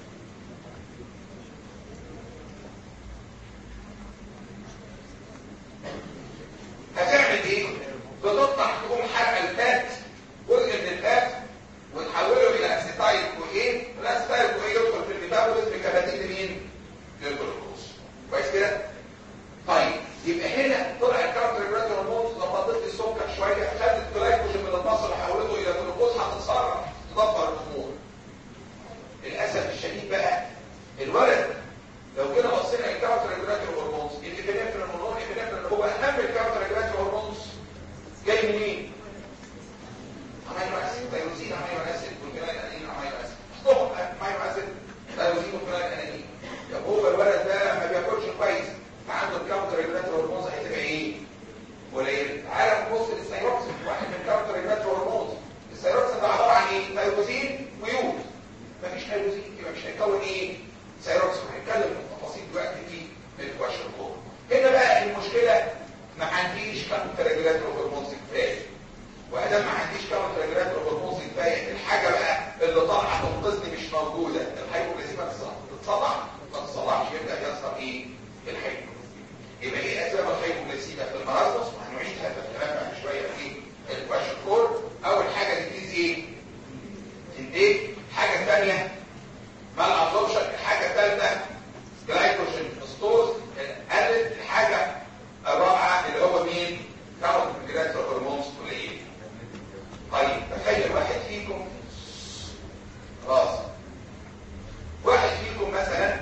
هتعمل ايه؟ بتطلع تقوم حرق الفات جزء من الفات وتحوله الى اسيتايل كوين والاسيتايل كوين يدخل في الميتابوليزم كبديل لمين؟ للجلوكوز كويس كده؟ طيب يبقى هنا طلع الكارتر ريجولاتور هرمونز ظبطت لي السكر شويه خدت الجلايكوجين من المصل وحولته الى جلوكوز هتتصرف تدبر الامور للاسف الشديد بقى الولد لو كده بصينا الكارتر ريجولاتور هرمونز الابنفرين هرمون الابنفرين هو اهم الكارتر ريجولاتور هرمونز جاي منين؟ امينو اسيد تيروزين امينو اسيد والفينايل انين امينو اسيد اصلهم امينو اسيد تيروزين والفينايل انين طب هو الولد ده ما بياكلش كويس فعنده الكاونتر ريجولاتور هرمونز هتبقى ايه؟ قليل تعالى نبص للثيروكسين واحد من الكاونتر ريجولاتور هرمونز الثيروكسين ده عباره عن ايه؟ تيروزين ويود مفيش تيروزين يبقى مش هيكون ايه؟ ثيروكسين هنتكلم في التفاصيل دلوقتي في الكواشن كور هنا بقى المشكله ما عنديش كاونتر ريجولاتور هرمونز كفايه وادام ما عنديش كاونتر ريجولاتور هرمونز كفايه الحاجه بقى اللي طالعه تنقذني مش موجوده الهايبوغليسيميا تتصلح ما تتصلحش يبدا يحصل ايه؟ الحيض يبقى ايه اسباب الهايبوغليسيميا في المرض وهنعيدها في الكلام بعد شويه في الكواشن كور اول حاجه ديزيز ايه؟ انديك حاجه ثانيه مال ابزوربشن الحاجه الثالثه جلايكوجين ستورز قلت الحاجه الرابعه اللي هو مين؟ كاونتر ريجولاتور هرمونز قليل طيب تخيل واحد فيكم خلاص واحد فيكم مثلا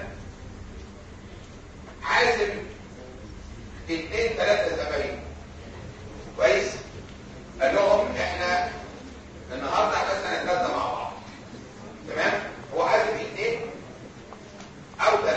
عازم اثنين ثلاثة زمايل كويس قال لهم احنا النهارده مثلا نتغدى مع بعض تمام هو عازم اثنين او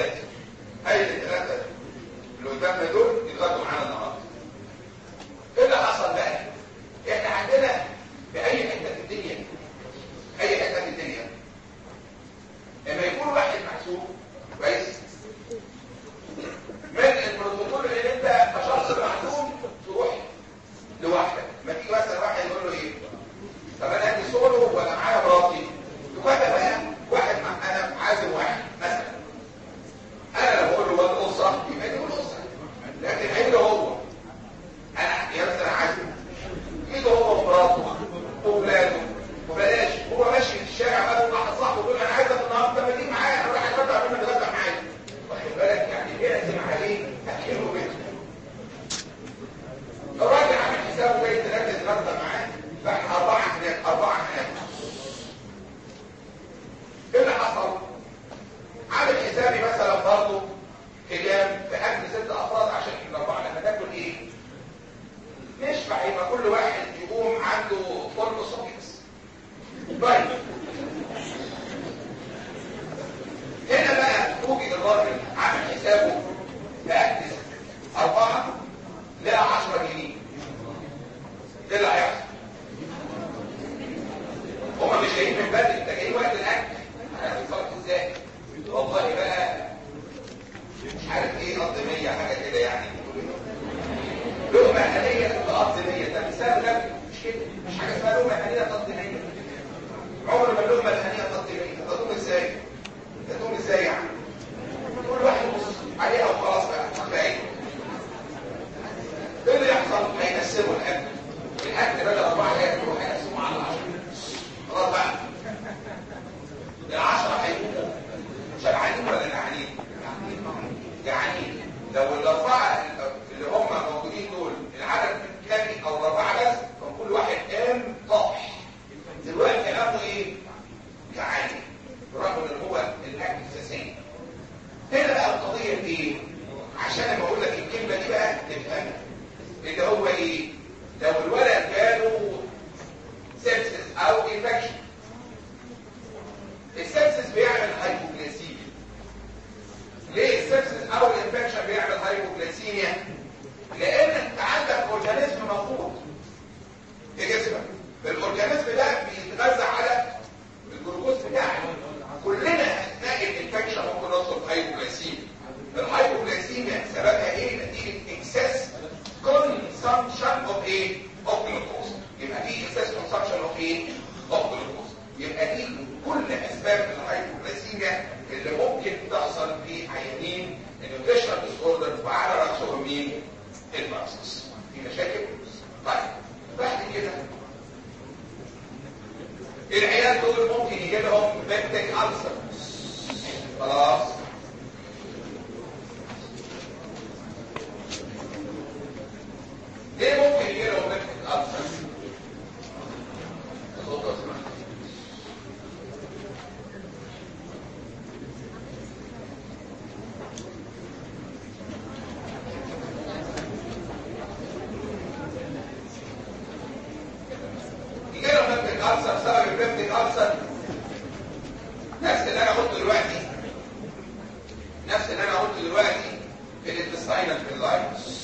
يبقى دي كل اسباب الهايبوغلايسيميا اللي ممكن تحصل في عيانين النيوتريشنال ديس اوردر وعلى راسهم مين؟ البارسس في مشاكل؟ طيب بعد كده العيال دول ممكن يجي لهم بيبتيك ألسر خلاص ليه ممكن يجي لهم بيبتيك ألسر؟ صوت اسمع يجي لهم بيبتيك ألسر سبب البيبتيك ألسر نفس اللي انا قلته دلوقتي نفس اللي انا قلته دلوقتي في الانتستاينال في اللاين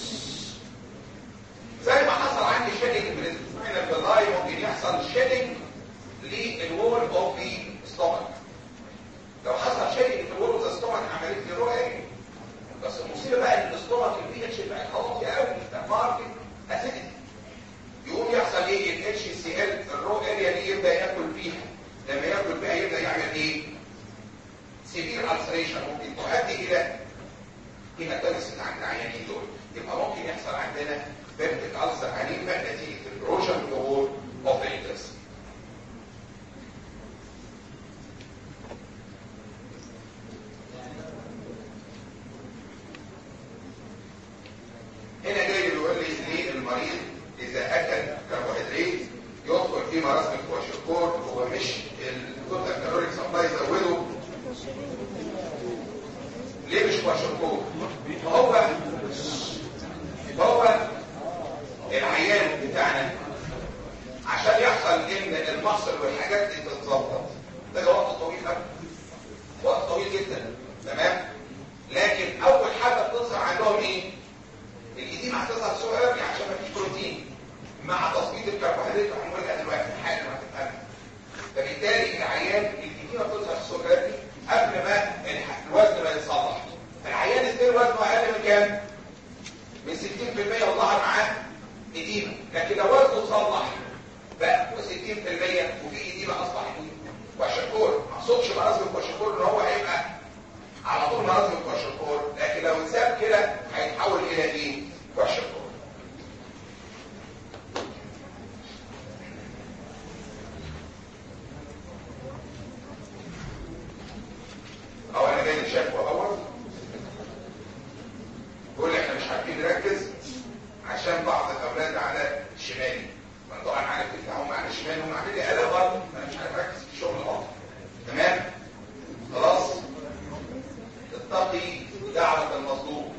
زي ما حصل عندي شيدنج في الانتستاينال في اللاين ممكن يحصل شيدنج للوول اوف ذا ستومك لو حصل شيدنج في الوول اوف ذا ستومك عملت لي رؤيه بس المصيبه بقى ان الستومك البي اتش بقى خلاص قوي ماركت اسيدتي يقوم يحصل ايه الاتش سي ال الرو اريا دي يبدا ياكل فيها لما ياكل فيها يبدا يعمل ايه سيفير السريشن ممكن تؤدي الى هيماتوميسيس عند العيانين دول يبقى ممكن يحصل عندنا بيبتيك ألسر عنيفة نتيجة البروشن ظهور اوف انترست هنا جاي بيقول لي ليه المريض اذا اكل كربوهيدرات يدخل في مراسم الكواشيكور هو مش التوتال كالوريك سبلاي يزوده ليه مش كواشيكور هو هو العيان بتاعنا عشان يحصل ان المفصل والحاجات دي تتظبط ده وقت طويل قوي وقت طويل جدا تمام لكن اول حاجه بتظهر عندهم ايه الإديمة هتظهر صغير عشان مفيش بروتين مع تظبيط الكربوهيدرات هنقولها دلوقتي حاجه ما تفهمها فبالتالي العيان الإديمة بتظهر صغير قبل ما الوزن ما يتصلح العيان ستيل وزنه اقل من كام؟ من 60% وظهر معاه إديمة لكن لو وزنه صلح بقى 60% وفي إديمة أصبح كواشيكور ما اقصدش مرض الكواشيكور ان هو هيبقى على طول مرض الكواشيكور لكن لو اتساب كده هيتحول الى ايه؟ كواشيكور او انا جاي شكوى اول بقول احنا مش عارفين نركز عشان بعض الاولاد على شمالي وانا طبعا عارف ان هم على شمالي هم عاملين لي قلق برضه انا مش عارف اركز في الشغل خالص تمام خلاص اتقي دعوة المظلوم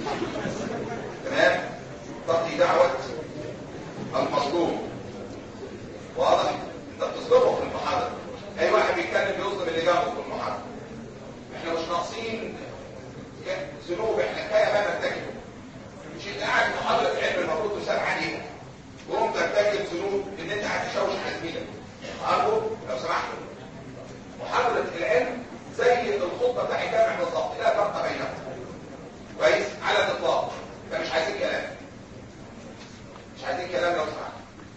تمام اتقي دعوة المظلوم واضح انت بتصدقه في المحاضرة اي واحد بيتكلم بيظلم اللي جنبه في المحاضرة احنا مش ناقصين ذنوب احنا كفايه بقى نرتكب مش انت قاعد في محاضرة علم المفروض تسال عليها وقوم ترتكب ذنوب ان انت قاعد تشوش على زميلك ارجو لو سمحتوا محاضرة العلم زي الخطة بتاع الجامع بالظبط لا فرق بينهم كويس على الاطلاق فمش عايزين كلام مش عايزين كلام لو سمحت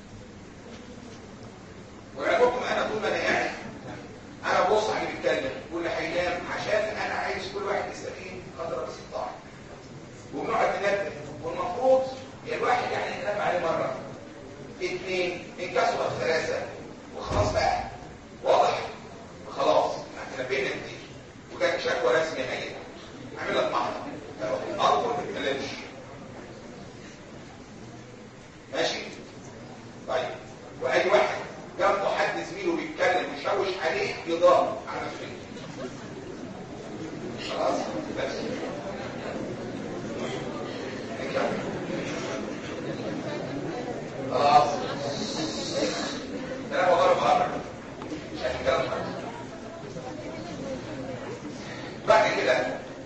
وعلمكم انا طول ما انا قاعد انا ببص على اللي بيتكلم واللي هينام عشان انا عايز كل واحد يستفيد قدر الاستطاعه وبنقعد ننبه والمفروض الواحد يعني يتنبه عليه مره اثنين انكسرت ثلاثه وخلاص بقى واضح خلاص احنا نبهنا كتير وكان شكوى رسمي هيئه عامل لك محضر ارجو ما تتكلمش ماشي طيب واي واحد جنبه حد زميله بيتكلم ويشوش عليه يضرب على مسؤوليته خلاص بس نكمل. خلاص ده انا بضرب امر مش هتكلم بعد كده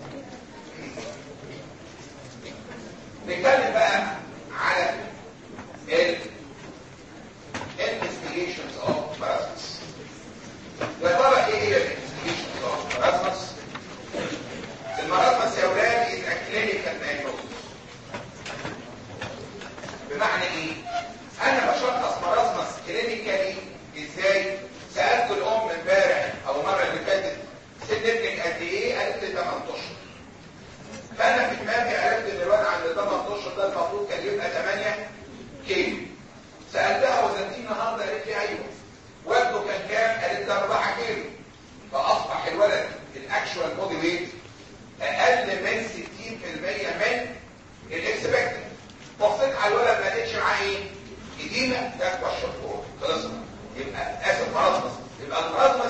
نتكلم بقى على ال investigations of Erasmus يا ترى ايه هي ال investigations of Erasmus المراسمس يا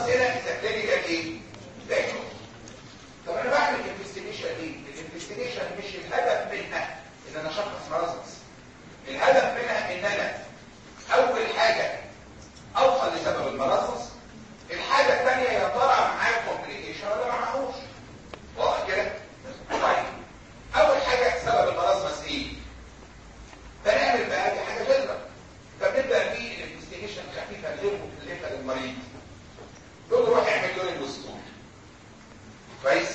المرض هنا اذا كلينيكال ايه دايجنوز طب انا بعمل انفستيجيشن ليه الانفستيجيشن مش الهدف منها ان انا اشخص مرض الهدف منها ان انا اول حاجه اوصل لسبب المرض الحاجه الثانيه يا ترى معاه كومبليكيشن ولا معهوش واضح كده طيب اول حاجه سبب المرض بس ايه بنعمل بقى دي حاجه جدرة فبنبدا بالانفستيجيشن خفيفه غير مكلفه للمريض دول روح يعمل دور الوسطول كويس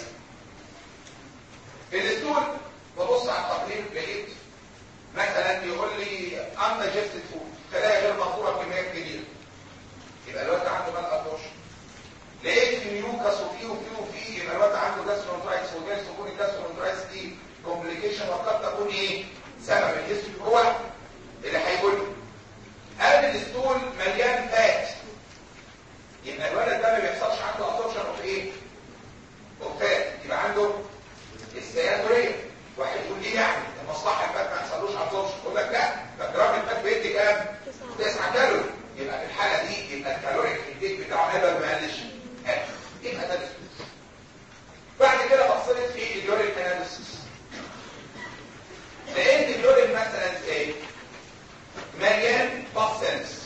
الاسطول ببص على التقرير لقيت مثلا يقول لي undigested food خلايا غير مفروضه بكميات كبيره يبقى الوقت عنده مال ابوش لقيت في ميوكس وفي وفي وفي يبقى الوقت عنده جاسترونترايتس وجايز تكون الجاسترونترايتس دي كومبليكيشن وقد تكون ايه سبب الهيستوري هو اللي هيقول له قال الاسطول مليان فات يبقى الولد ده ما بيحصلش عنده ابسوربشن اوف ايه اوف فات يبقى عنده السياتوريه واحد يقول لي يعني المصلحه الفات ما يحصلوش ابسوربشن يقول لك لا ده جرام الفات بيدي كام 9 كالوري يبقى في الحاله دي يبقى الكالوريك انتيك بتاعه هيبقى ما قلش يبقى ده بعد كده بصيت في اليورين اناليسيس لقيت اليورين مثلا ايه مليان باسنس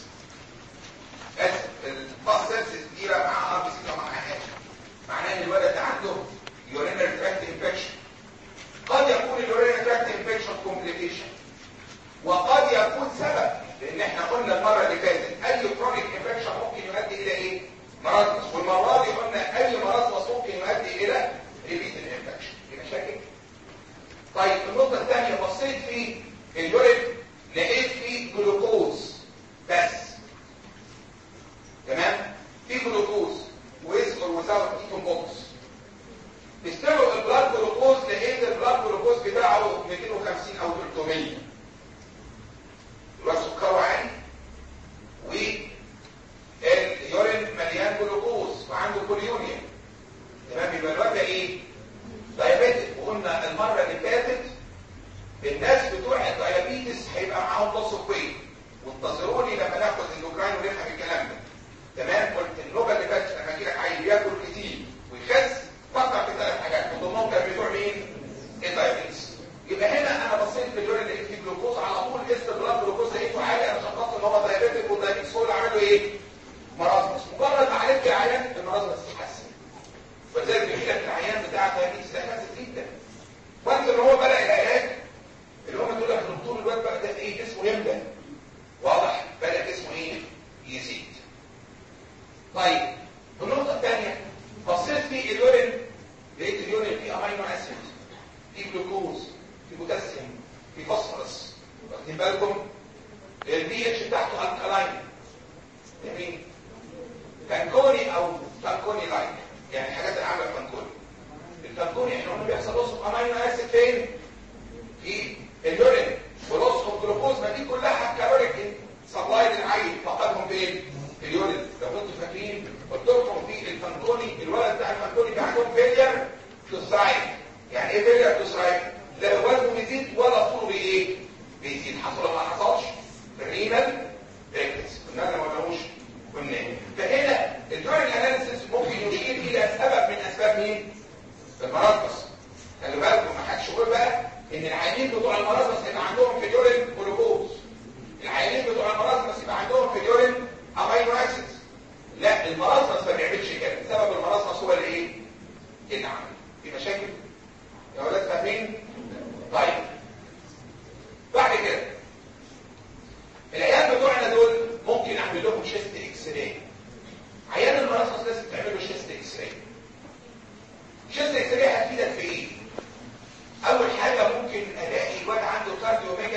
الباسنس كتيره مع ار بي سي ومع حاجه معناه ان الولد ده عنده يورينري تراكت انفكشن قد يكون اليورينري تراكت انفكشن كومبليكيشن وقد يكون سبب لان احنا قلنا المره اللي فاتت اي كرونيك انفكشن ممكن يؤدي الى ايه مرض والمره دي قلنا اي مرض ممكن يؤدي الى ريبيت الانفكشن دي مشاكل طيب النقطه الثانيه بصيت في اليورين لقيت فيه جلوكوز بس تمام في جلوكوز ويز اور ويزاوت ايتون بوكس استلوا البلاد جلوكوز لقيت البلاد جلوكوز بتاعه 250 او 300 الواد سكره عالي واليورين مليان جلوكوز وعنده كوليوريا تمام يبقى الواد ده ايه دايابيتك وقلنا المره اللي فاتت الناس بتوع الدايابيتس هيبقى معاهم نص كويس وانتظروني لما ناخد الاندوكراين ونفهم الكلام ده تمام قلت النوبه اللي فاتت لما يجي لك عيل بياكل كتير ويخس فكر في ثلاث حاجات من ضمنهم كان بتوع مين؟ الدايابيتس يبقى هنا انا بصيت في اليورين لقيت فيه جلوكوز على طول قست بلاد جلوكوز لقيته عالي انا شخصت ان هو دايابيتك والدايابيتس هو اللي عمله ايه؟ مرض مجرد ما عالجت العيان المرض بس اتحسن ولذلك بيجي لك العيان بتاع الدايابيتس ده خاسس جدا وانت ان هو بدا العلاج اللي هم تقول لك الدكتور الواد بقى ده ايه جسمه يمدى واضح بدا جسمه ايه يزيد طيب النقطه الثانيه بصيت في اليورين لقيت اليورين فيه امينو اسيد فيه جلوكوز فيه بوتاسيوم فيه فوسفورس واخدين بالكم البي اتش بتاعته الكلاين جميل فانكوني او فانكوني لاين يعني حاجات اللي عامله فانكوني الفانكوني احنا قلنا بيحصل لص امينو اسيد فين في اليورين ولص الجلوكوز ما دي كلها كالوريك سبلاي للعين فقدهم فين في اليورين لو كنتوا فاكرين قلت لكم في الفانكوني الولد بتاع الفانكوني كان عندهم فيلير تو سترايك يعني ايه فيلير تو سترايك لا وزنه بيزيد ولا طوله بايه بيزيد حصل ولا ما حصلش الرينال ريكتس كنا ما قلناهوش قلنا فهنا اليورين اناليسيس ممكن يشير الى سبب من اسباب مين المرض بس خلي بالكم ما حدش يقول بقى ان العيانين بتوع المرض بس يبقى عندهم في اليورين جلوكوز العيانين بتوع المرض بس يبقى عندهم في اليورين امينو اسيد لا المرض بس ما بيعملش كده سبب المرض بس هو الايه اللي عمل في مشاكل يا ولاد فاهمين طيب بعد كده العيال بتوعنا دول ممكن اعمل لهم شيست اكس راي عيان المرض لازم تعمل له شيست اكس راي شيست اكس راي هتفيدك في ايه اول حاجه ممكن الاقي الواد عنده كارديو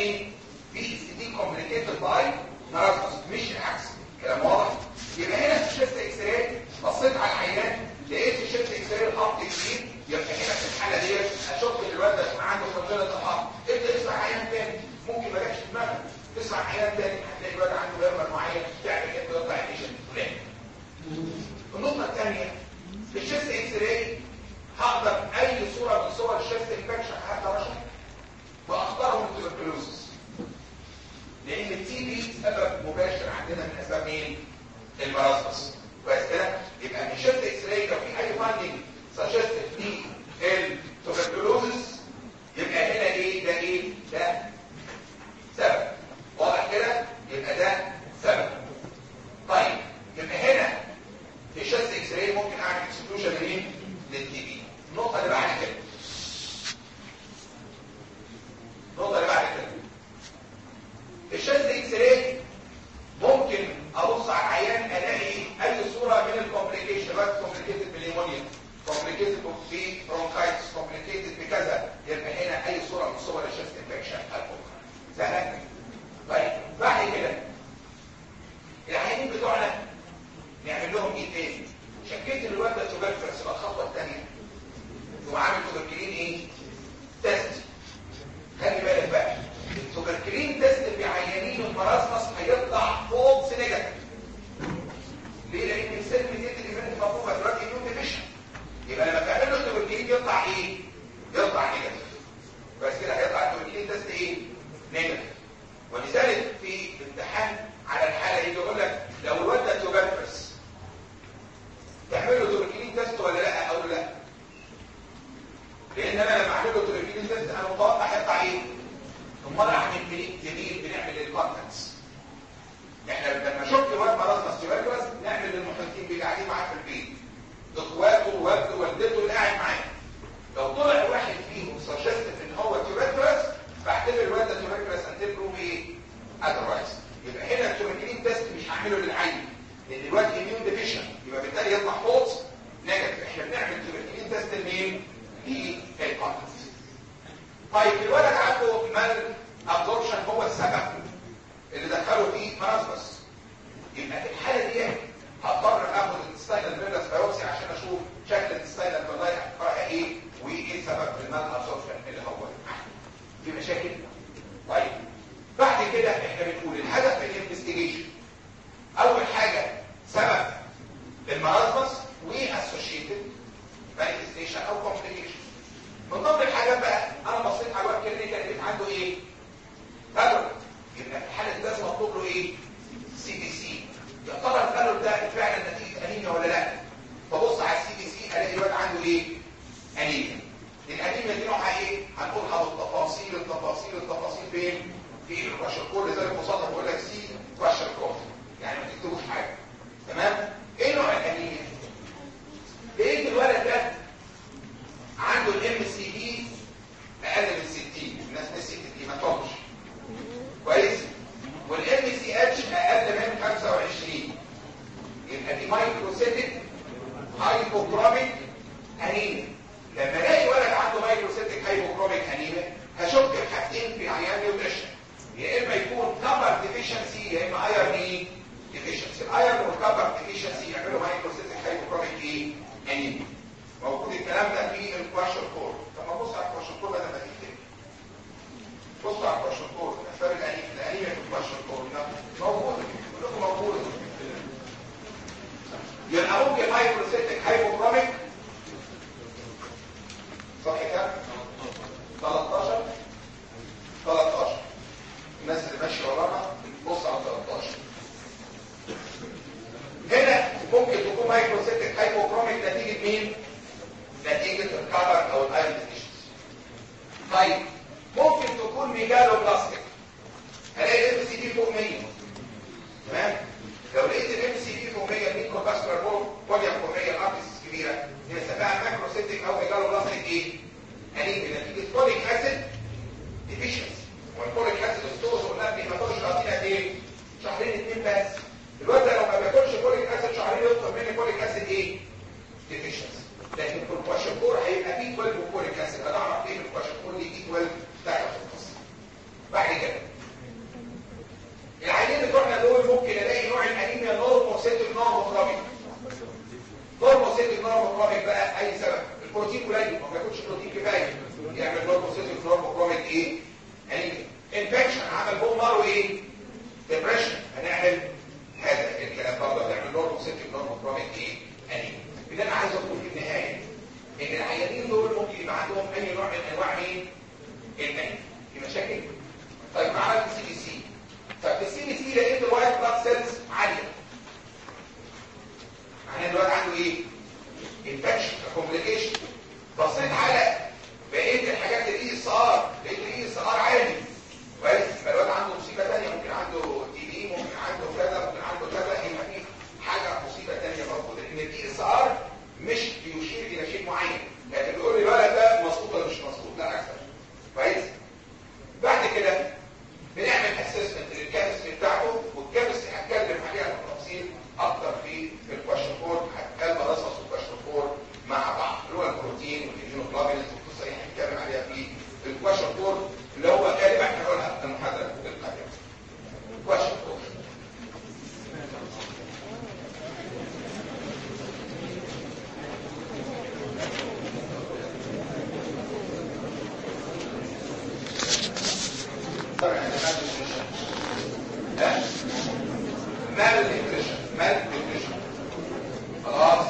ايه بي اس دي كومبليكيتد باي مرض مش العكس كلام واضح يبقى هنا في شفت اكس راي بصيت على العيان لقيت في شفت اكس راي الخط كبير يبقى هنا في الحاله ديت اشك ان الواد ده عنده خلل الخط ابدا اسمع عيان تاني ممكن ما جاش في دماغك تسمع عيان تاني هتلاقي الواد عنده هرمون معين تعمل ايه يطلع النيشن الفلاني النقطه الثانيه في الشيست اكس راي هقدر اي صوره من صور الشيست انفكشن هقدر اشوفها واختارهم التوبركلوزس لان التي بي سبب مباشر عندنا من اسباب مين المرض كويس كده يبقى في شيست اكس راي لو في اي فايندنج سجستد للتوبركلوزس يبقى هنا ايه ده ايه ده سبب واضح كده يبقى ده سبب طيب يبقى هنا في الشيست اكس راي ممكن اعمل اكسكلوجن لمين للتي بي النقطه اللي بعد كده النقطه اللي بعد كده في الشيست اكس راي ممكن ابص على العيان الاقي اي صوره من الكومبليكيشن بس كومبليكيتد بالنيمونيا كومبليكيتد في برونكايتس كومبليكيتد بكذا يبقى هنا اي صوره من صور الشيست انفكشن سهله طيب بعد كده العيانين بتوعنا نعمل لهم ايه تاني شكيت ان الواد ده توبركلوس يبقى الخطوه الثانيه هو عامل توبركلين ايه تيست خلي بالك بقى التوبركلين تيست اللي عيانين المراسمس هيطلع فولس نيجاتيف ليه لان السيل ميديتد ايفنت مطلوبه دلوقتي نيو ديفيشن يبقى لما تعمل له التوبركلين يطلع ايه يطلع نيجاتيف بس كده هيطلع التوبركلين تيست ايه نيجاتيف ولذلك في امتحان على الحاله يجي يقول لك لو الواد ده توبركلوس تعمل له توبركلين تيست ولا لا اقول له لا لان انا لما اعمل له توبركلين تيست انا متوقع هيطلع ايه امال اعمل منين جميل بنعمل الكونتنتس احنا لما شفت واد مرض توبركلوس نعمل للمحيطين اللي قاعدين معاه في البيت اخواته والده والدته اللي قاعد معاه لو طلع واحد فيهم سجستيف ان هو توبركلوس بعتبر الواد ده توبركلوس انتل بروف ايه اذروايز يبقى هنا التوبركلين تيست مش هعمله للعين لان الواد اميون ديفيشن يبقى بالتالي يطلع فولس نيجاتيف احنا بنعمل توبركلين تيست لمين للكونتنت طيب الولد عنده مال ابزوربشن هو السبب اللي دخله فيه مرض يبقى في الحاله دي هضطر اخد الستايلر فيروس بايوبسي عشان اشوف شكل الستايلر فيروس ايه وايه سبب المال ابزوربشن اللي هو في مشاكل طيب بعد كده احنا بنقول الهدف من الانفستيجيشن اول حاجه سبب المرض واسوشيتد مانيفستيشن او كومبليكيشن من ضمن الحاجات بقى انا بصيت على الواد كلينيكال لقيت عنده ايه فالور يبقى في الحاله دي لازم اطلب له ايه سي بي سي يا ترى الفالور ده فعلا نتيجه انيميا ولا لا فبص على السي بي سي الاقي الواد عنده ايه انيميا الانيميا دي نوعها ايه هنقولها بالتفاصيل التفاصيل التفاصيل فين في الكواشر كود لذلك مصادر بقول لك سي كواشر كود يعني ما تكتبوش حاجه تمام ايه نوع الانيميا لقيت الولد ده عنده الام سي بي اقل من 60 الناس نسيت الهيماتولوجي كويس والام سي اتش اقل من 25 يبقى دي مايكروسيتك هايبوكروميك انيميا لما الاقي ولد عنده مايكروسيتك هايبوكروميك انيميا هشك الحاجتين في عيان نيوتريشن يا اما يكون كبر ديفيشنسي يا اما ايرن ايه ديفيشنسي الايرن والكبر ديفيشنسي يعملوا مايكروسيتك هايبوكروميك ايه انيميا موجود الكلام ده في الكواشر كور طب بص على الكواشر كور بدل ما تكتب بص على الكواشر كور اسباب الانيميا الانيميا في الكواشر كور موجود كلكم موجود يبقى ممكن مايكروسيتك هايبوكروميك صح كده 13 13 الناس اللي ماشيه ورانا بص على 13 هنا ممكن تكون مايكروسيتك هايبوكروميك نتيجه مين نتيجه الكبر او الايرون ديفيشنسي طيب ممكن تكون ميجالو بلاستيك هلاقي الام سي دي فوق 100 تمام لو لقيت الام سي دي فوق 100 مين كوباسترال بول بوليا فوق 100 الارتس كبيره نسميها ماكروسيتك او ميجالو بلاستيك ايه انيميا نتيجه فوليك اسيد ديفيشنسي والفوليك اسيد ستورز قلنا ما تاخدش قضيه ايه شهرين اثنين بس الواد ده لو ما بياكلش فوليك اسيد شهرين يطلب مني فوليك اسيد ايه ديفيشنسي لكن في الكواشكور هيبقى فيه 12 فوليك اسيد هنعرف ايه في الكواشكور دي 12 بتاعت القصه بعد كده العينين بتوعنا دول ممكن الاقي نوع الانيميا نورموسيتيك نورموكروميك نورموسيتيك نورموكروميك بقى اي سبب البروتين قليل ما بياكلش بروتين كفايه يعمل نورموسيتيك نورموكروميك ايه انيميا انفكشن عمل بوم مارو ايه ديبريشن هنعمل هذا الكلام برضه هنعمل نورموسيتيك نورموكروميك ايه انيميا اللي انا عايز اقول في النهايه ان العيانين دول ممكن يبقى عندهم اي نوع من انواع مين الانيميا في مشاكل طيب ما عملت سي بي سي فالسي بي سي لقيت الوايت بلاد سيلز عاليه معناه الواد عنده ايه انفكشن كومبليكيشن بصيت على بقيه الحاجات الاي اس ار لقيت الاي اس ار عالي كويس يبقى الواد عنده مصيبه ثانيه ممكن عنده تي بي ممكن عنده كذا ممكن عنده كذا يبقى في حاجه مصيبه ثانيه موجوده لان الاي اس ار مش بيشير الى شيء معين لكن بيقول لي الولد ده مظبوط ولا مش مظبوط لا اكثر كويس بعد كده بنعمل اسسمنت للكابستري بتاعته والكابستري هتكلم عليها بالتفصيل اكتر في في الكويشن فور هتكلم رصص والكويشن فور مع بعض اللي هو البروتين والهيموجلوبينز والقصه دي هنتكلم عليها في الكويشن فور اللي هو غالبا هنقولها في المحاضره القادمه كويشن فور مال نيوتريشن مال نيوتريشن خلاص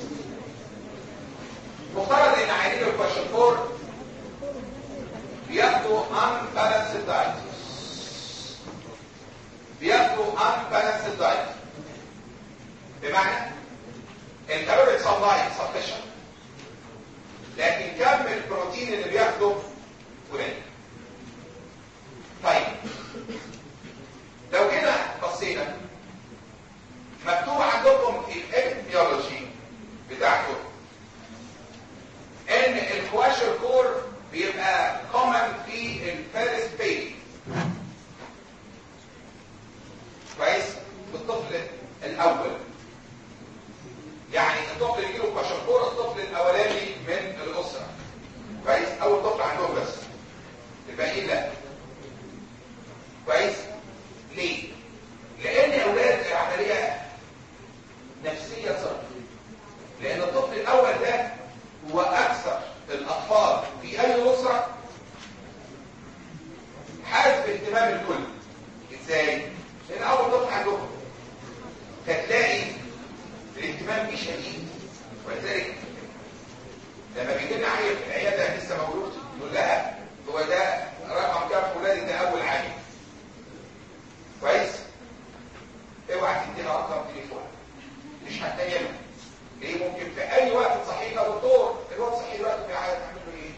مفترض ان عيانين الكواشنفور بياخدوا unbalanced diet بياخدوا unbalanced diet بمعنى الكالوري سبلاي sufficient لكن كم البروتين اللي بياخده قليل طيب لو كده بصينا مكتوب عندكم في الابيولوجي بتاعته ان الكواشر كور بيبقى كومن في الفيرست بيبي كويس بالطفل الاول يعني الطفل اللي يجيله كواشر كور الطفل الاولاني من الاسره كويس اول طفل عندهم بس الباقيين لا كويس ليه لان اولاد العمليه نفسيه صرف لان الطفل الاول ده هو اكثر الاطفال في اي اسره حاسس باهتمام الكل ازاي لان اول طفل عندهم فتلاقي الاهتمام بيه شديد ولذلك لما بيجي لنا عيل في العياده لسه مولود نقول لها هو ده رقم كام في ولادي ده اول عيل كويس اوعى تديها رقم تليفون مش هتنيمه ليه ممكن في اي وقت تصحيه يا دكتور الوقت صحي دلوقتي بيعيط تعمل له ايه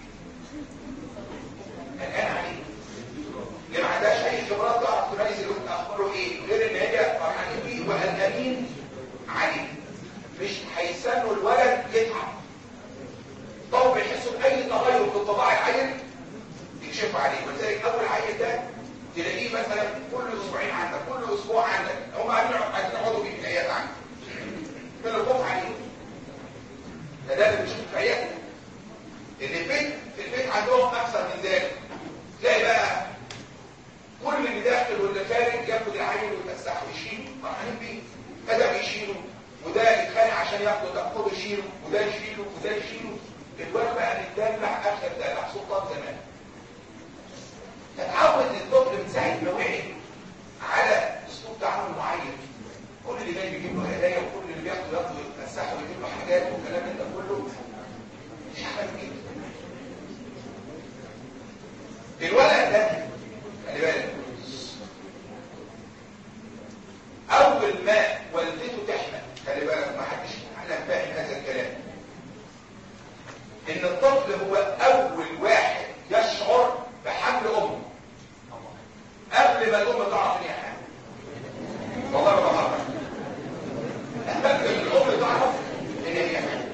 قلقان عليه اللي ما عندهاش اي خبرات تعرف تميز الوقت اخباره ايه غير ان هي فرحانين بيه وقلقانين عليه مش هيستنوا الولد يتعب طب بيحسوا باي تغير في الطباع العيل يكشفوا عليه ولذلك اول عيل ده تلاقيه مثلا كل اسبوعين عندك كل اسبوع عندك هم عايزين يقعدوا بيه في العياده عندك من الخوف عليه ده ده اللي بنشوفه في عيادنا اللي البيت في البيت عندهم اكثر من ذلك تلاقي بقى كل اللي داخل واللي خارج ياخد العيل ويتفسح ويشيله فرحانين بيه فده بيشيله وده يتخانق عشان ياخده ده خده يشيله وده يشيله وده يشيله الواد بقى بيتدلع اخر دلع سلطان زمان تتعود الطفل من ساعه ما وعي على اسلوب تعامل معين كل اللي جاي بيجيب له هدايا وكل اللي بياخده ياخده يتفسحه ويجيب له حاجات والكلام ده كله مش عارف ايه الولد ده خلي بالك اول ما والدته تحمل خلي بالك ما حدش احنا فاهم هذا الكلام ان الطفل هو اول واحد يشعر بحمل امه قبل ما الام تعرف ان هي حامل والله ما بعرف قبل الام تعرف ان هي حامل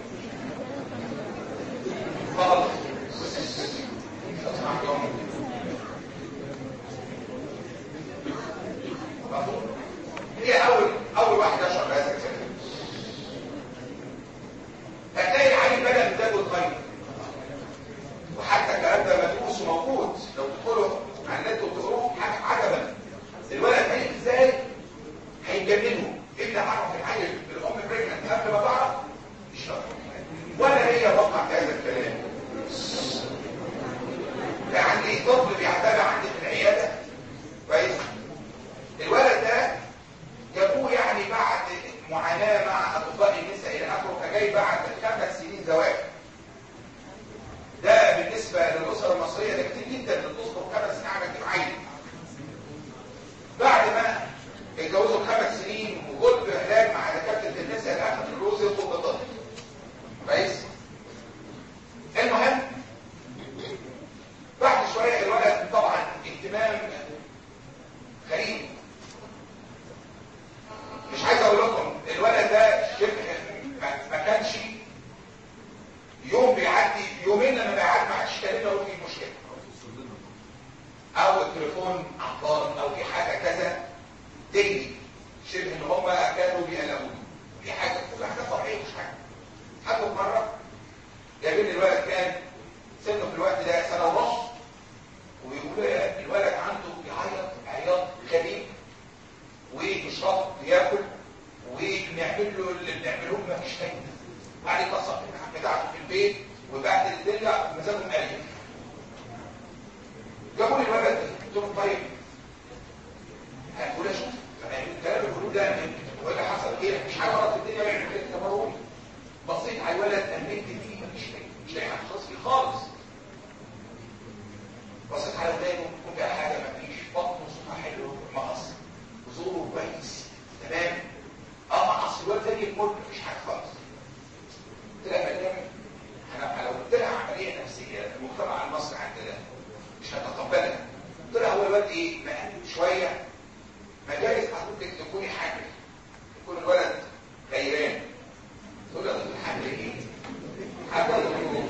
خلاص اسمع لهم هي اول اول واحد يشعر بهذا الكلام هتلاقي العيل بدا مزاجه يتغير وحتى الكلام ده مدروس وموجود لو تدخلوا على النت وتقروه فيهم اعطال او في حاجه كذا تجري شبه ان هم كانوا بيألمون في حاجه كل حاجه طبيعيه مش حاجه حتى في مره جايبين الولد كان سنه في الوقت ده سنه ونص ويقول الولد عنده بيعيط عياط غريب ومش راضي ياكل ونعمل له اللي بنعمله له مفيش فايده بعد يتصل بتاعته في البيت وبعد الدنيا مزاجه مقلب جابوا لي الولد قلت لهم طيب هتقول اشوف الكلام اللي بيقولوه ده هو اللي حصل ايه مش حاجه غلط في الدنيا بيعمل كده تمروني بصيت على الولد امنت فيه مفيش فايده مش لاقي حاجه خالص فيه خالص بصيت على ودانه يكون فيها حاجه مفيش بطنه صوتها حلو مقص وزوره كويس تمام اه مقص الولد زي الفل مفيش حاجه خالص قلت لها مدام انا لو قلت لها عمليه نفسيه المجتمع المصري عندنا مش هتقبلها قلت لها هو الولد ايه مقلب شويه مجالس حضرتك تكوني حامل يكون الولد غيران تقول لها الحمل ايه حتى الدكتور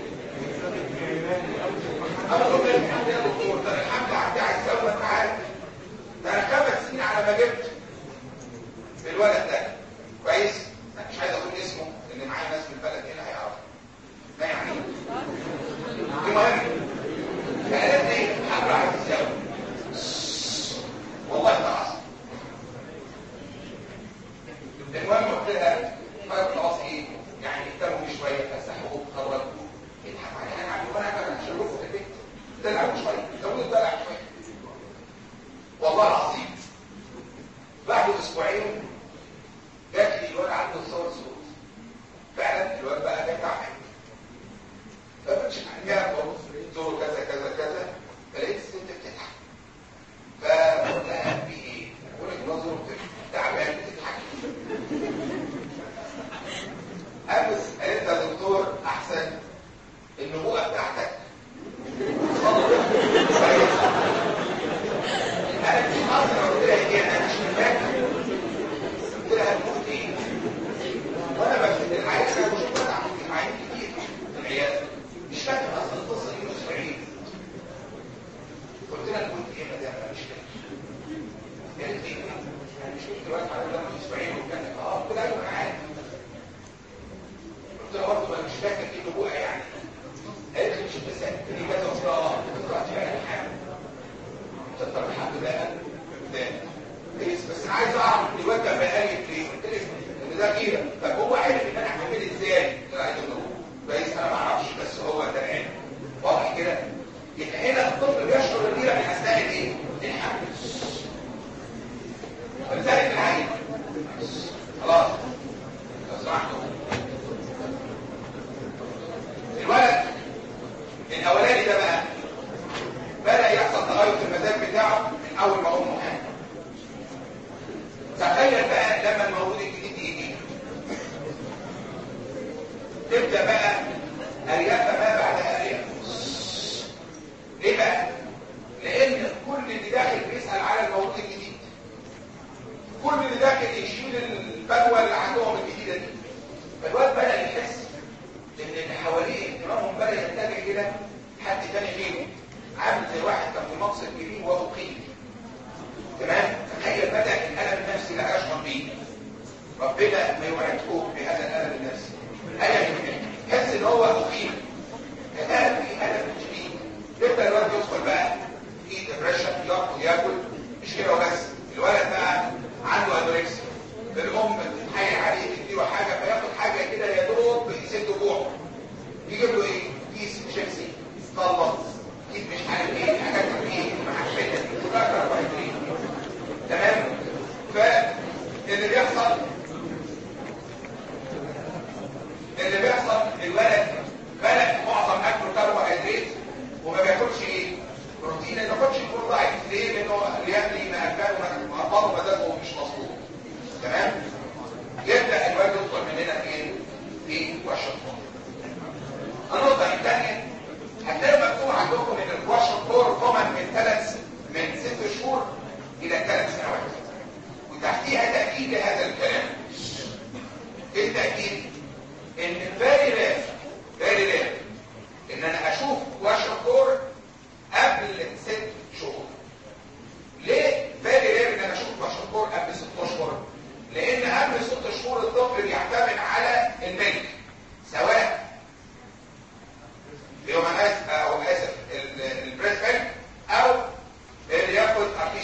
انا قلت لها الحمل يا دكتور ده الحمل عندي عايز ازود معاك ده انا خمس سنين على ما جبت الولد ده كويس انا مش عايز اقول اسمه لان معايا ناس في البلد هنا هيعرفوا ما يعني المهم فقالت لي الحمل عايز ازود والله ده حصل المهم قلت لها طيب خلاص ايه يعني اهتموا بيه شويه فسحوه خرجوه اضحك عليه انا عامل وانا عامل عشان اروح في البيت دلعوا شويه زودوا الدلع شويه والله العظيم بعد اسبوعين جات لي الواد عنده صور صوت فعلا الواد بقى جاي تعبان فبتشوف حاجات زوره كذا كذا كذا فلقيت الست بتضحك فقلت لها في ايه؟ بقول لك نظر تعبان بتضحك قامت قالت يا دكتور احسن النبوءه بتاعتك انا مش قادر قلت لها ايه انا مش فاكر قلت لها هتموت ايه وانا بكتب العيال انا مش بتاع عيال كتير في العياده مش فاكر اصلا القصه دي مش بعيد قلت لها الموت ايه يا مدام انا مش فاكر قالت لي انا مش فاكر دلوقتي على ده اسبوعين وكان اه قلت لها ايوه انا عارف قلت لها برضه انا مش فاكر ايه النبوءه يعني قالت لي مش بس دي كذا قلت لها اه دلوقتي يعني حامل قلت طب الحمد لله ده كويس بس انا عايز اعرف دلوقتي بقى قالت ليه قلت لها ان ده كده طب هو عارف ان انا حامل ازاي قلت لها عايز كويس انا ما اعرفش بس هو ده عارف واضح كده يبقى هنا الطفل بيشعر بالديره من اثناء الايه الحمل ولذلك العين خلاص لو سمحتوا الولد الاولاني ده بقى بدا يحصل تغير في المزاج بتاعه من اول ما امه حامل تخيل بقى لما المولود الجديد يجي تبدا بقى اريافه ما بعدها اريافه ليه بقى لان كل اللي داخل بيسال على المولود الجديد كل اللي داخل يشيل البلوى اللي عندهم الجديده دي فالواد بدا يحس ان اللي حواليه اهتمامهم بدا يتجه الى حد تاني غيره عامل زي واحد كان في منصب كبير وهو قيل تمام تخيل بدا الالم النفسي لا يشعر به ربنا ما يوعدكم بهذا الالم النفسي الم يحس ان هو مقيم الالم في الم شديد يبدا الولد يدخل بقى في ديبريشن ياكل ياكل مش كده وبس الولد بقى عنده انوركسيا الام تتحايل عليه تديله حاجه فياخد حاجه كده يا دوب يسد جوعه يجيب له ايه كيس شيبسي طلب كيس مش عارف ايه حاجات ايه محشيه تمام فاللي بيحصل اللي بيحصل الولد بلد معظم اكله كربوهيدرات وما بياكلش ايه بروتين ما بياكلش كل ضعيف ليه لانه ليبني ما اكله ما اطاله ما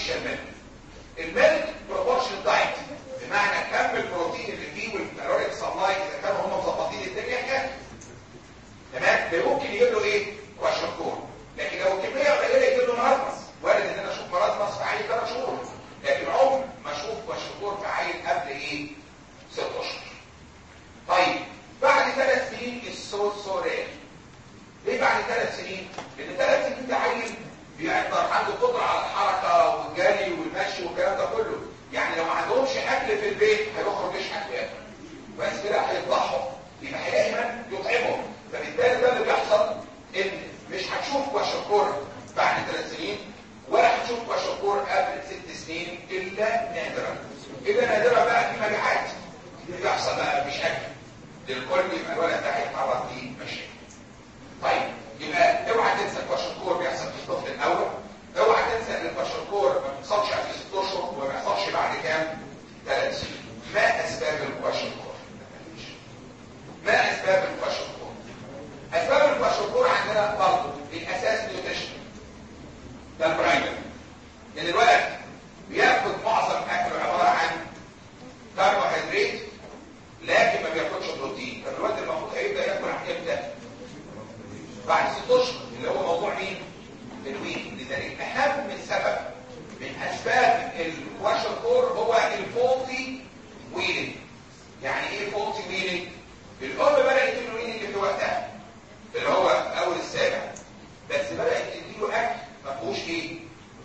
artificial milk الميلك بروبورشن دايت بمعنى كم البروتين اللي فيه والكالوريك سبلاي اذا كانوا هم مظبطين الدنيا كده تمام ده ممكن يجيب له ايه كواشنكور لكن لو الكميه قليله يجيب له مرضمس وارد ان انا اشوف مرضمس في عيل ثلاث شهور لكن عمر ما اشوف كواشنكور في عيل قبل ايه ست اشهر طيب بعد ثلاث سنين الصوت سوري ليه بعد ثلاث سنين؟ لان ثلاث سنين ده عيل بيقدر عنده قدره على الحركه والجري والمشي والكلام ده كله يعني لو ما عندهمش اكل في البيت هيخرج يشحت ياكل بس كده هيفضحهم يبقى هيلاقي من يطعمهم فبالتالي ده اللي بيحصل ان مش هتشوف كواشكور بعد ثلاث سنين ولا هتشوف كواشكور قبل ست سنين الا نادرا الا نادرا بقى في مجاعات اللي بيحصل بقى مفيش اكل للكل يبقى الولد ده هيتعرض لمشاكل طيب يبقى اوعى تنسى الكواشكور بيحصل في الطفل الاول اوعى تنسى ان الكواشكور ما بيحصلش قبل ست اشهر وما بيحصلش بعد كام؟ ثلاث سنين ما اسباب الكواشكور؟ ما اسباب الكواشكور؟ اسباب الكواشكور عندنا برضه الاساس نيوتريشن ده البرايمري ان الولد بياخد معظم اكله عباره عن كربوهيدرات لكن ما بياخدش بروتين فالولد المفروض هيبدا ياكل امتى؟ بعد ست اشهر اللي هو موضوع مين؟ الوين لذلك اهم سبب من اسباب الكواشكور هو الفولتي ويلنج يعني ايه فولتي ويلنج؟ الام بدات الويلنج في وقتها اللي هو اول السابع بس بدات تديله اكل ما فيهوش ايه؟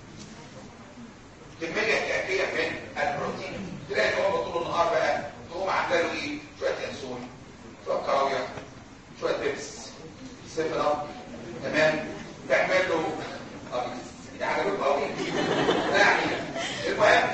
كميه كافيه من البروتين تلاقي الام طول النهار بقى تقوم عامله له ايه؟ شويه ينسون شويه كراويه شويه بيبس سيفن اب تمام تعمل له ده عجبك قوي لا يعني المهم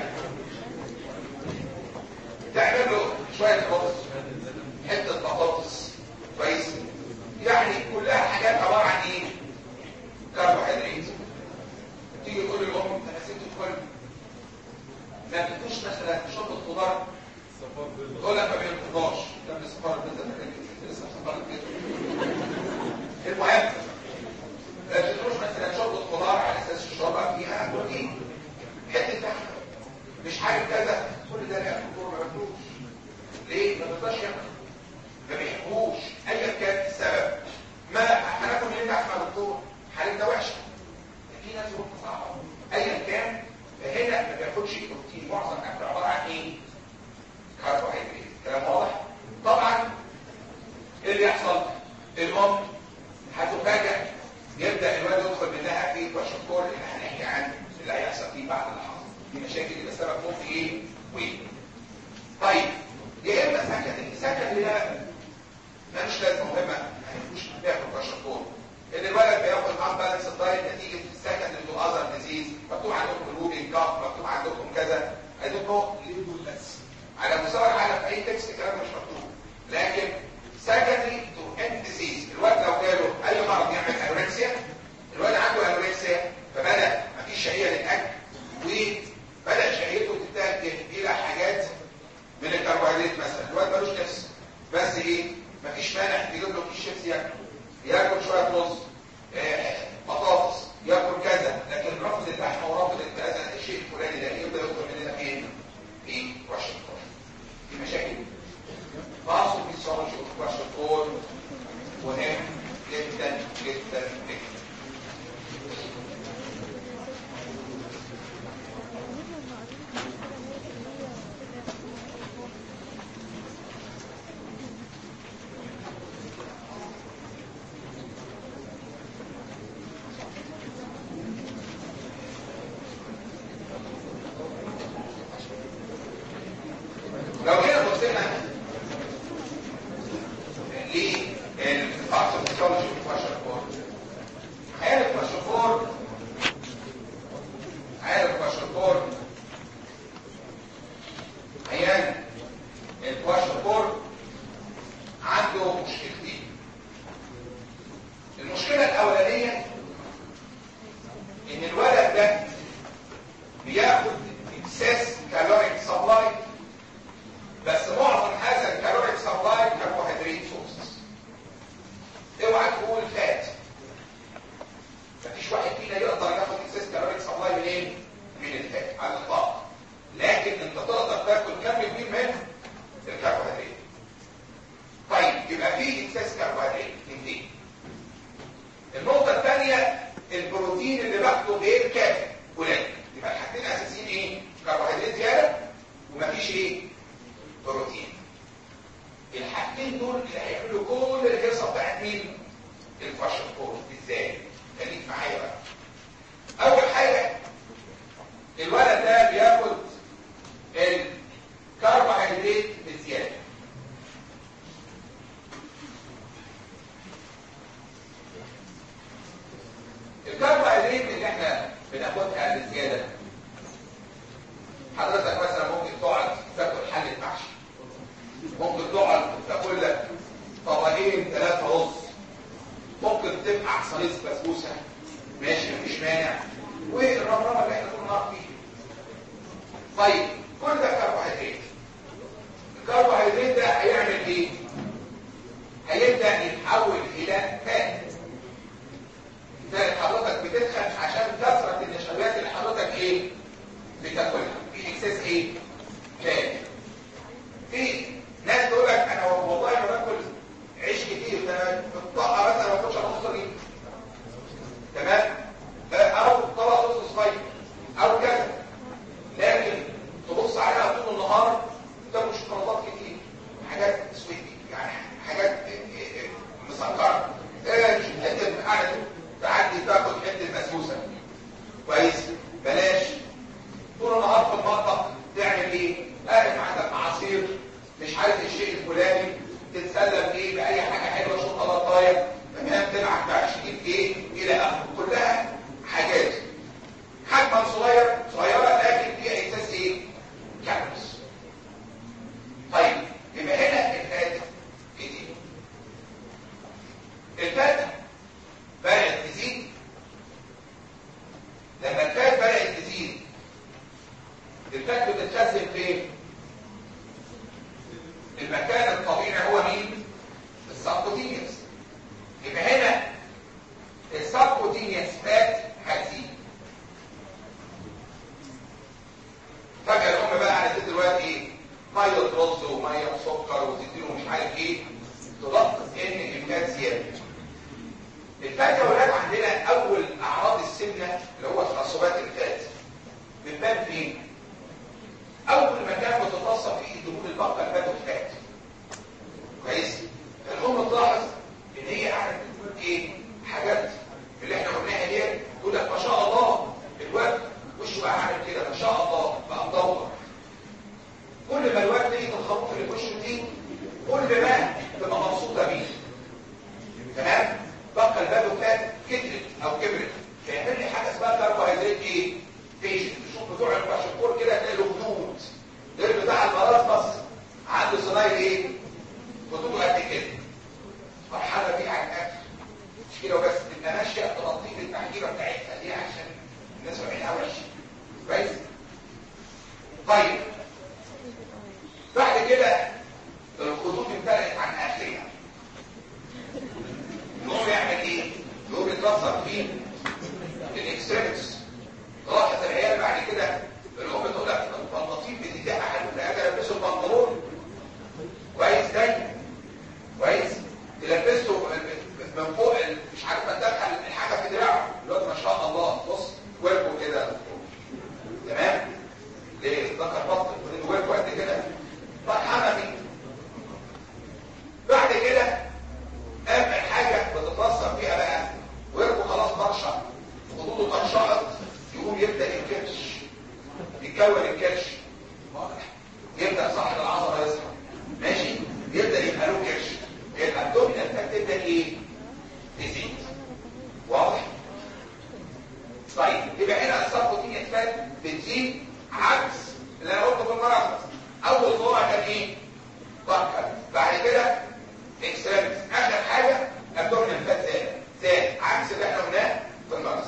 تعمل له شويه خبز حته بطاطس كويس يعني كلها حاجات عباره عن ايه كربوهيدرات تيجي تقول للام انا سبت الكل ما بتدوش مثلا شرب الخضار تقول لك ما بيرفضاش ده من السفاره البيضاء لسه سفاره البيضاء المهم لا تدروش مثلا شرب الخضار على اساس الشوربه فيها بروتين حته لحمه مش حاجه كذا كل ده لا الدكتور ما بياكلوش ليه؟ ما بيرضاش ياكل ما بيحبوش ايا كان السبب ما هناكل منين لحمه يا دكتور؟ حالتنا وحشه في ناس يقول صعبه ايا كان فهنا ما بياخدش بروتين معظم اكله عباره عن ايه؟ كربوهيدرات كلام واضح؟ طبعا ايه اللي يحصل؟ الام هتفاجئ يبدا الولد يدخل منها في كواشكور اللي هنحكي عنه اللي هيحصل فيه بعد اللي حصل دي مشاكل يبقى سبب موت ايه؟ وين؟ طيب يا اما سكن السكن اللي ده ملوش لازمه مهمه مش بياخد كواشكور ان الولد بياخد ان بالانس دايت نتيجه السكن اللي اذر ديزيز مكتوب عندكم الروبين كاب مكتوب عندكم كذا عندكم ليبل بس على مستوى العالم في اي تكست الكلام مش مكتوب لكن secondary to end disease الواد لو جاله اي مرض يعمل انوركسيا الواد عنده انوركسيا فبدا مفيش شهيه للاكل وبدا شهيته تتجه الى حاجات من الكربوهيدرات مثلا الواد ملوش نفس بس ايه مفيش مانع تجيب له كيس شيبسي ياكل ياكل شويه رز آه، بطاطس ياكل كذا لكن رفض اللحمه ورفض كذا الشيء الفلاني ده يبدا يدخل مننا فين؟ في واشنطن في مشاكل فاصل فيسيولوجي وكواشكور مهم جدا جدا جدا لو جينا بصينا للفاكتور فيسيولوجي والكواشكور عارف الكواشكور عارف الكواشكور عيان الكواشكور عنده مشكلتين المشكلة الأولانية إن الولد ده بياخد اكسس كالوريك سبلاي بس معظم هذا الكالوريك سبلاي كربوهيدرات سورسز اوعى تقول فات مفيش واحد فينا يقدر ياخد اكسس كالوريك سبلاي منين؟ من الفات الولد ده بياخد الكربوهيدرات بزياده الكربوهيدرات اللي احنا بناخدها بزياده حضرتك مثلا ممكن تقعد تاكل حله محشي ممكن تقعد تاكل لك طبقين ثلاثه رز ممكن تبقى صينيه بسبوسه ماشي مفيش مانع والرمرمه اللي احنا كنا نعرف فيها طيب كل ده كربوهيدرات الكربوهيدرات ده هيعمل ايه هيبدا يتحول الى فات ده حضرتك بتدخل عشان كثره النشويات اللي حضرتك ايه بتاكلها في اكسس ايه فات في ناس تقول لك انا والله ما باكل عيش كتير ده انا في الطاقه مثلا ما باكلش نص رغيف تمام او طبق رز صغير او كذا لكن تبص عليها طول النهار تاكل شوكولاتات كتير حاجات سويتي يعني حاجات مسكره ايه حته قاعده تعدي تاكل حته بسبوسه كويس بلاش طول النهار في المطبخ تعمل ايه قاعد عندك عصير مش عارف الشيء الفلاني تتسلم ايه باي حاجه حلوه شوكولاتايه تمام تبعت بقى تجيب ايه الى اخره كلها حاجات حجما صغير صغيره لكن فيها احساس ايه كالوريز طيب يبقى هنا الفات كتير الفات بدات تزيد لما الفات بدات تزيد الفات بتتخزن فين المكان الطبيعي هو مين السبكوتينيوس يبقى هنا السبكوتينيوس فات هتزيد فجأة الأم بقى على ست دلوقتي ايه مية رز ومية وسكر وتديله مش عارف ايه تلخص ان الفات زيادة الفات يا ولاد عندنا أول أعراض السمنة اللي هو تخصبات الفات بتبان فين؟ أول مكان بتتصل فيه دهون البقرة الفات والفات كويس؟ الأم تلاحظ إن هي قاعدة بتقول إيه؟ حاجات اللي إحنا قلناها دي تقول لك ما شاء الله الواد وشه بقى عامل كده ما شاء الله بقى مدور كل ما الواد تيجي الخروف اللي في وشه دي كل ما تبقى مبسوطة بيه تمام؟ بقى الباب فات كترت أو كبرت فيعمل لي حاجة اسمها كربوهيدرات إيه؟ بيشنت شوف بتوع الباشكور كده تلاقي له خدود غير بتاع المرض عنده صنايع ايه خدوده قد كده فرحانه بيه على الاكل مش كده وبس تبقى ماشيه تغطيه بالتحجيره بتاعتها دي عشان الناس واقعينها وحشه كويس طيب بعد كده الخدود امتلأت عن اخرها يقوم يعمل ايه؟ يقوم يتوصل فيه الاكستريمتس راحت العيال بعد كده الام تقول لك البناطيل بتديها حلو لا البسه البنطلون كويس تاني كويس تلبسه من فوق مش عارف ادخل الحاجه في دراعه الواد ما شاء الله بص وجهه كده تمام ليه ذكر بطن وجهه قد كده فرحانه بيه بعد كده اخر حاجه بتتوصل فيها بقى وجهه خلاص طرشه خدوده طرشقت يقوم يبدأ الكرش يكون الكرش واضح يبدأ صاحب العضلة يصحى ماشي يبدأ يبقى له كرش يبقى الدومينال فات تبدأ ايه تزيد واضح طيب يبقى هنا السبوتينيا فات بتزيد عكس اللي انا قلته في المرض اول صورة كان ايه بكر بعد كده اكستريمز اخر حاجة الدومينال فات زاد زاد عكس اللي احنا قلناه في المرض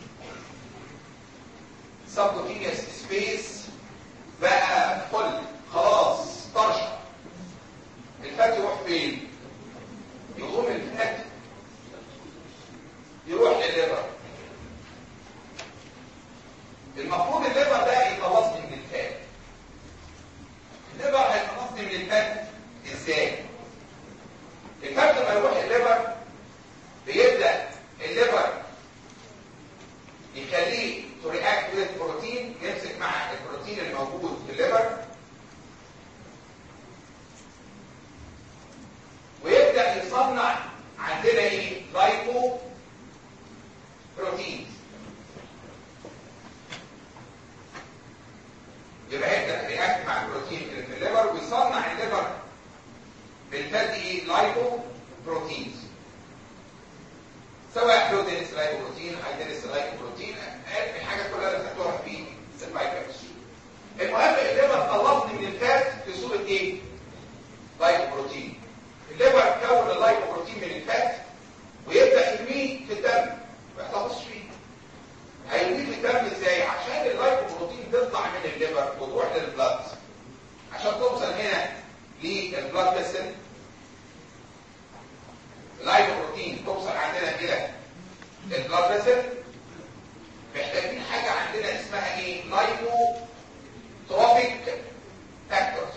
سبكوتينيوس سبيس بقى فل خلاص طرشه الفات يروح فين يقوم الفات يروح للليفر المفروض الليفر ده يخلصني من الفات الليفر هيخلصني من الفات ازاي الفات دي ايه لايبو بروتينز سواء بروتينز لايبو بروتين هيدرس لايبو بروتين الحاجات كلها اللي بتاخدوها في البايبكس المهم الليفر طلبني من الفات في صوره ايه لايبو بروتين الليفر كون اللايبو بروتين من الفات ويبدا يرميه في الدم ما يحتفظش فيه هيرميه في الدم ازاي عشان اللايبو بروتين تطلع من الليفر وتروح للبلاد عشان توصل هنا للبلاد فيسل اللايبوبروتين توصل عندنا الى البلاد فيسل محتاجين حاجه عندنا اسمها ايه لايبو تروفيك فاكتورز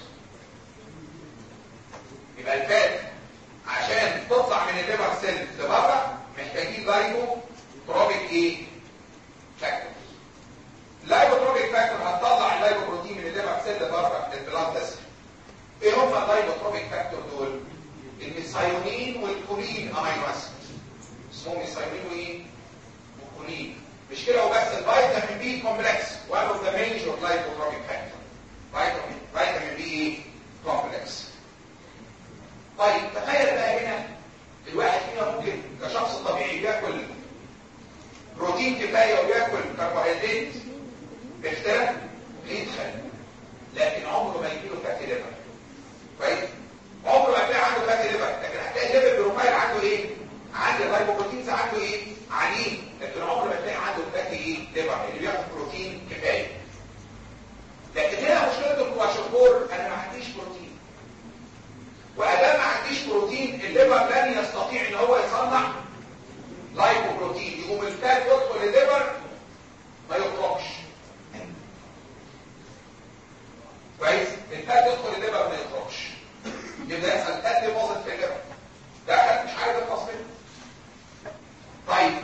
يبقى الفات عشان تطلع من الليفر سيل لبره محتاجين لايبو تروفيك ايه فاكتورز اللايبوتروبيك فاكتور هتطلع اللايبوبروتين من الليفر سيل لبره البلاد فيسل ايه هم اللايبوتروبيك فاكتور دول الميثايونين والكولين امينو اسيد اسمهم ميثايونين وايه وكولين مش كده وبس الفيتامين بي كومبلكس one of the major lipotropic factor فيتامين فيتامين بي ايه كومبلكس طيب تخيل بقى هنا الواحد فينا ممكن كشخص طبيعي بياكل بروتين كفايه وبياكل كربوهيدرات باختلاف يدخل لكن عمره ما يجيله فات ليفر كويس عمره ما هتلاقي عنده فات ليفر لكن هتلاقي الليفر بروفايل عنده ايه عند اللايبوبروتينز عنده ايه عاليين لكن عمره ما تلاقي عنده فات ايه ليفر اللي بياخد بروتين كفايه لكن هنا مشكله الكواشوكور انا ما عنديش بروتين وادام ما عنديش بروتين الليفر لن يستطيع ان هو يصنع لايبوبروتين يقوم الفات يدخل الليفر ما يخرجش كويس الفات يدخل الليفر ما يخرجش يبقى يحصل فات باظت في الليفر ده مش عارف يخلص منه طيب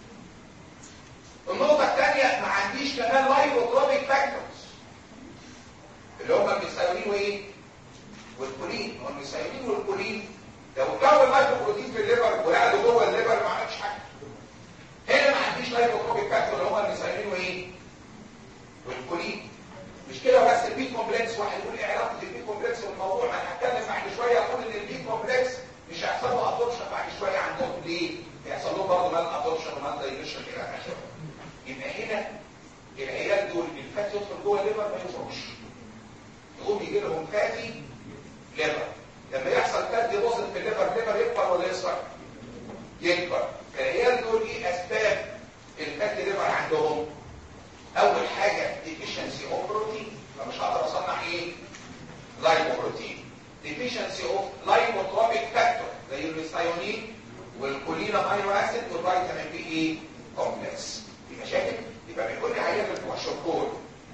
النقطة الثانية ما عنديش كمان لايبوتروبيك فاكتورز اللي هم الميثايونين وايه؟ والكولين هو الميثايونين والكولين لو كون لايبوبروتين في الليفر وقعدوا جوه الليفر ما عملش حاجة هنا ما عنديش لايبوتروبيك فاكتور اللي هم الميثايونين وايه؟ والكولين مش كده بس البي كومبلكس واحد يقول ايه علاقه البي كومبلكس والموضوع ما هنتكلم بعد شويه اقول ان البي كومبلكس مش هيحصل له ابورشن بعد شويه عندهم ليه؟ هيحصل له برضه مال ابورشن ومال دايليشن الى اخره. يبقى هنا العيال دول الفات يدخل جوه الليفر ما يخرجش. يقوم يجي لهم فاتي ليفر. لما يحصل فات ديبوزيت في الليفر الليفر يكبر ولا يصغر؟ يكبر. فالعيال دول ايه اسباب الفات ليفر عندهم؟ اول حاجة deficiency of protein فمش هقدر اصنع ايه lipoprotein deficiency of lipotropic factor زي الميثايونين والكولين امينو اسيد والفيتامين بي اي كومبلكس دي مشاكل يبقى بيقول لي عيان الكواشوكول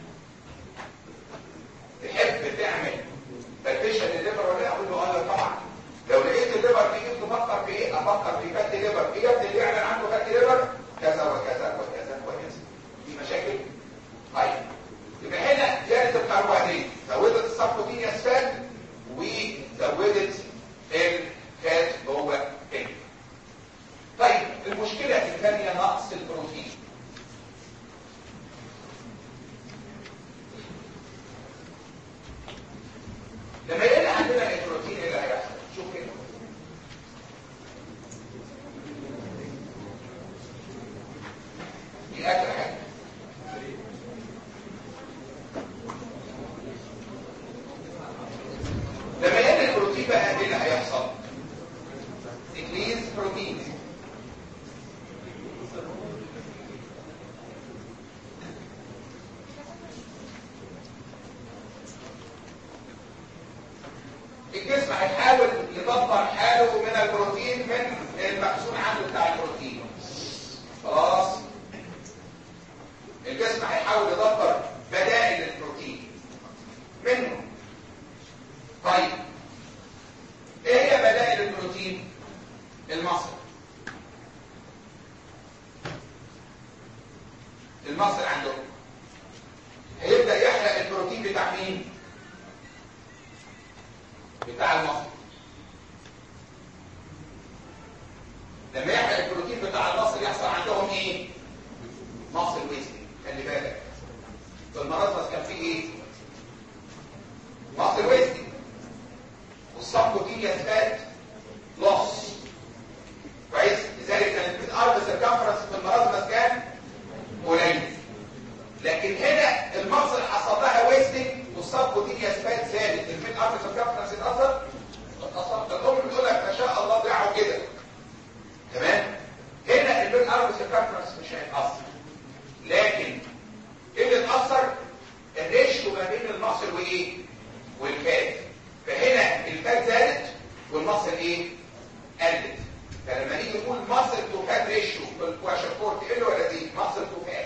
تحب تعمل بالفيشن الليفر ولا لا اقول له اه طبعا لو لقيت الليفر تيجي تفكر في ايه افكر في فات ليفر ايه يا ابني اللي يعلن عنده فات ليفر كذا وكذا وكذا وكذا دي مشاكل طيب يبقى هنا زادت الكربوهيدرات زودت السبروتينيوس فات وزودت الفات جوه الكبد طيب المشكله الثانيه نقص البروتين لما يقل عندنا البروتين ايه اللي هيحصل شوف كده دي اخر حاجه لما يقل البروتين بقى ايه اللي هيحصل decrease بروتين الجسم هيحاول يدبر حاله من البروتين من المخزون عنده بتاع البروتين خلاص الجسم هيحاول يدبر بدائل البروتين منه طيب ايه هي بدائل البروتين المصل المصل عندهم هيبدا يحرق البروتين بتاع مين بتاع المصل لما يحرق البروتين بتاع المصل يحصل عندهم ايه مصل ويستنج خلي بالك في المرض كان فيه ايه مصل ويستنج والسبروتين سبكوتينيوس فات لوس كويس لذلك كان الميد ارم سيركمفرنس في المرض كان قليل لكن هنا المصل حصل لها ويستنج والسبكوتينيوس فات زادت الميد ارم سيركمفرنس اتاثر اتاثر الام بتقول لك ما شاء الله ضيعوا كده تمام هنا الميد ارم سيركمفرنس مش هيتاثر لكن ايه اللي اتاثر الريشيو ما بين المصل وايه والفات فهنا الفات زادت والمصل ايه قلت فلما نيجي نقول مصل تو فات ريشيو في الكواشفور تقل ولا تزيد مصل تو فات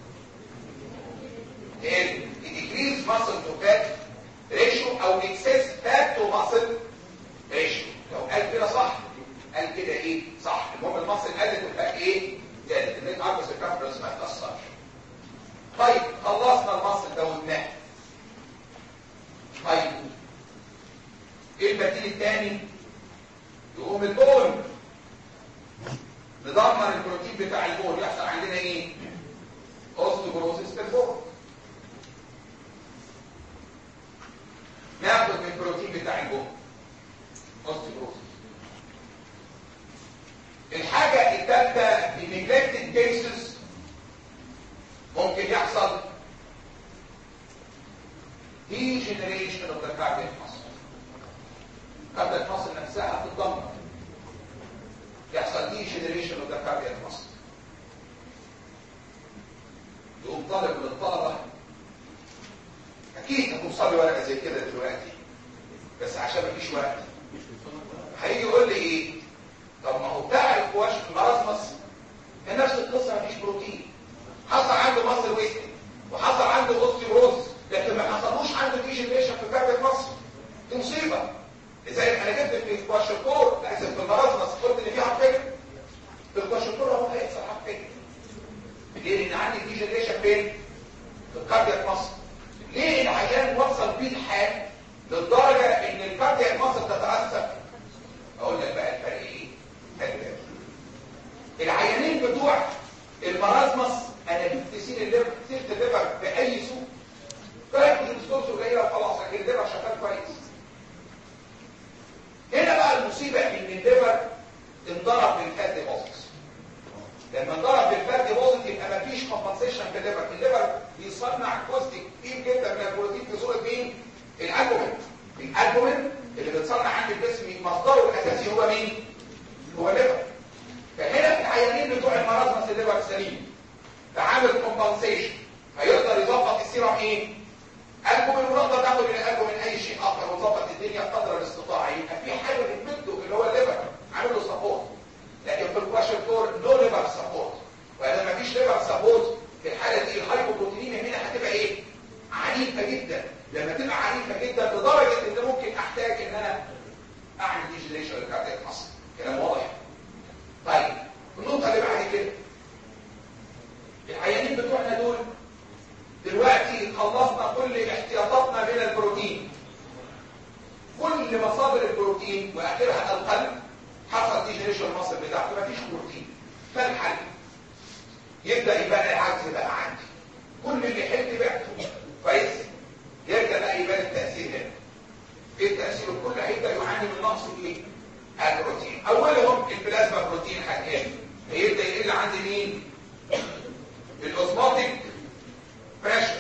تقل ديكريز مصل تو فات ريشيو او اكسس فات تو مصل ريشيو لو قال كده صح قال كده ايه صح المهم المصل قلت والفات ايه زادت النت اربس الكونفرنس ما تاثرش طيب خلصنا المصل ده وقلناه طيب ايه البديل الثاني يقوم البون ندمر البروتين بتاع البون يحصل عندنا ايه اوستوبروسيس في البون ناخد من البروتين بتاع البون اوستوبروسيس الحاجه الثالثه في neglected cases ممكن يحصل degeneration of the cardiac muscle cardiac muscle نفسها هتتدمر يحصل degeneration of the cardiac muscle يقوم طالب من الطلبة أكيد هتوصل لي ورقة زي كده دلوقتي بس عشان مفيش وقت هيجي يقول لي إيه طب ما هو بتاع الكواش في المرازمس هي نفس القصة مفيش بروتين حصل عنده مصل ويستنج وحصل عنده اوستيوروز لكن ما حصلوش عنده ديجنريشن في كاربت مصر دي مصيبه لذلك انا جبت في الكواشكور لازم في المرازمس قلت ان في حقيقه في الكواشكور هو هيحصل حقيقه ليه لان عندي ديجنريشن فين في الكاردياك مصر ليه العيان وصل بيه الحال للدرجه ان الكاردياك مصر تتاثر اقول لك بقى الفرق ايه العيانين بتوع المرازمس انا جبت سين الليفر سيره الليفر باي سوق طلعت الدكتور قليله وخلاص لكن الليفر شغال كويس هنا بقى المصيبه ان الليفر انضرب بالفات ديبوزيت لما انضرب بالفات ديبوزيت يبقى مفيش كومبنسيشن في الليفر الليفر بيصنع جزء كبير جدا من البروتين في صوره مين الالبومين الالبومين اللي بيتصنع عند الجسم مصدره الاساسي هو مين هو الليفر فهنا العيانين بتوع المرض الليفر سليم فعامل كومبنسيشن هيقدر يظبط السيرم ايه البومين ونقدر ناخد من الالبومين اي شيء اخر ونظبط الدنيا بقدر الاستطاعه يبقى في حاجه بتمده اللي هو الليفر عامل له سبورت لكن في الكواشنتور نو ليفر سبورت واذا ما فيش ليفر سبورت في الحاله دي الهايبوبروتينيميا هنا هتبقى ايه عنيفه جدا لما تبقى عنيفه جدا لدرجه ان ممكن احتاج ان انا اعمل ديجليشن للكاردياك مصر كلام واضح طيب النقطه اللي بعد كده العيانين بتوعنا دول دلوقتي خلصنا كل احتياطاتنا من البروتين كل مصادر البروتين واخرها القلب حصل ديجنريشن المصل بتاعته مفيش بروتين فالحل يبدا يبقى العجز بقى عندي كل اللي حلت بعته كويس يرجع بقى يبان التاثير هنا ايه التاثير الكل هيبدا يعاني من نقص ايه البروتين اولهم البلازما بروتين هتقل هيبدا يقل عند مين الاوزماتيك بريشر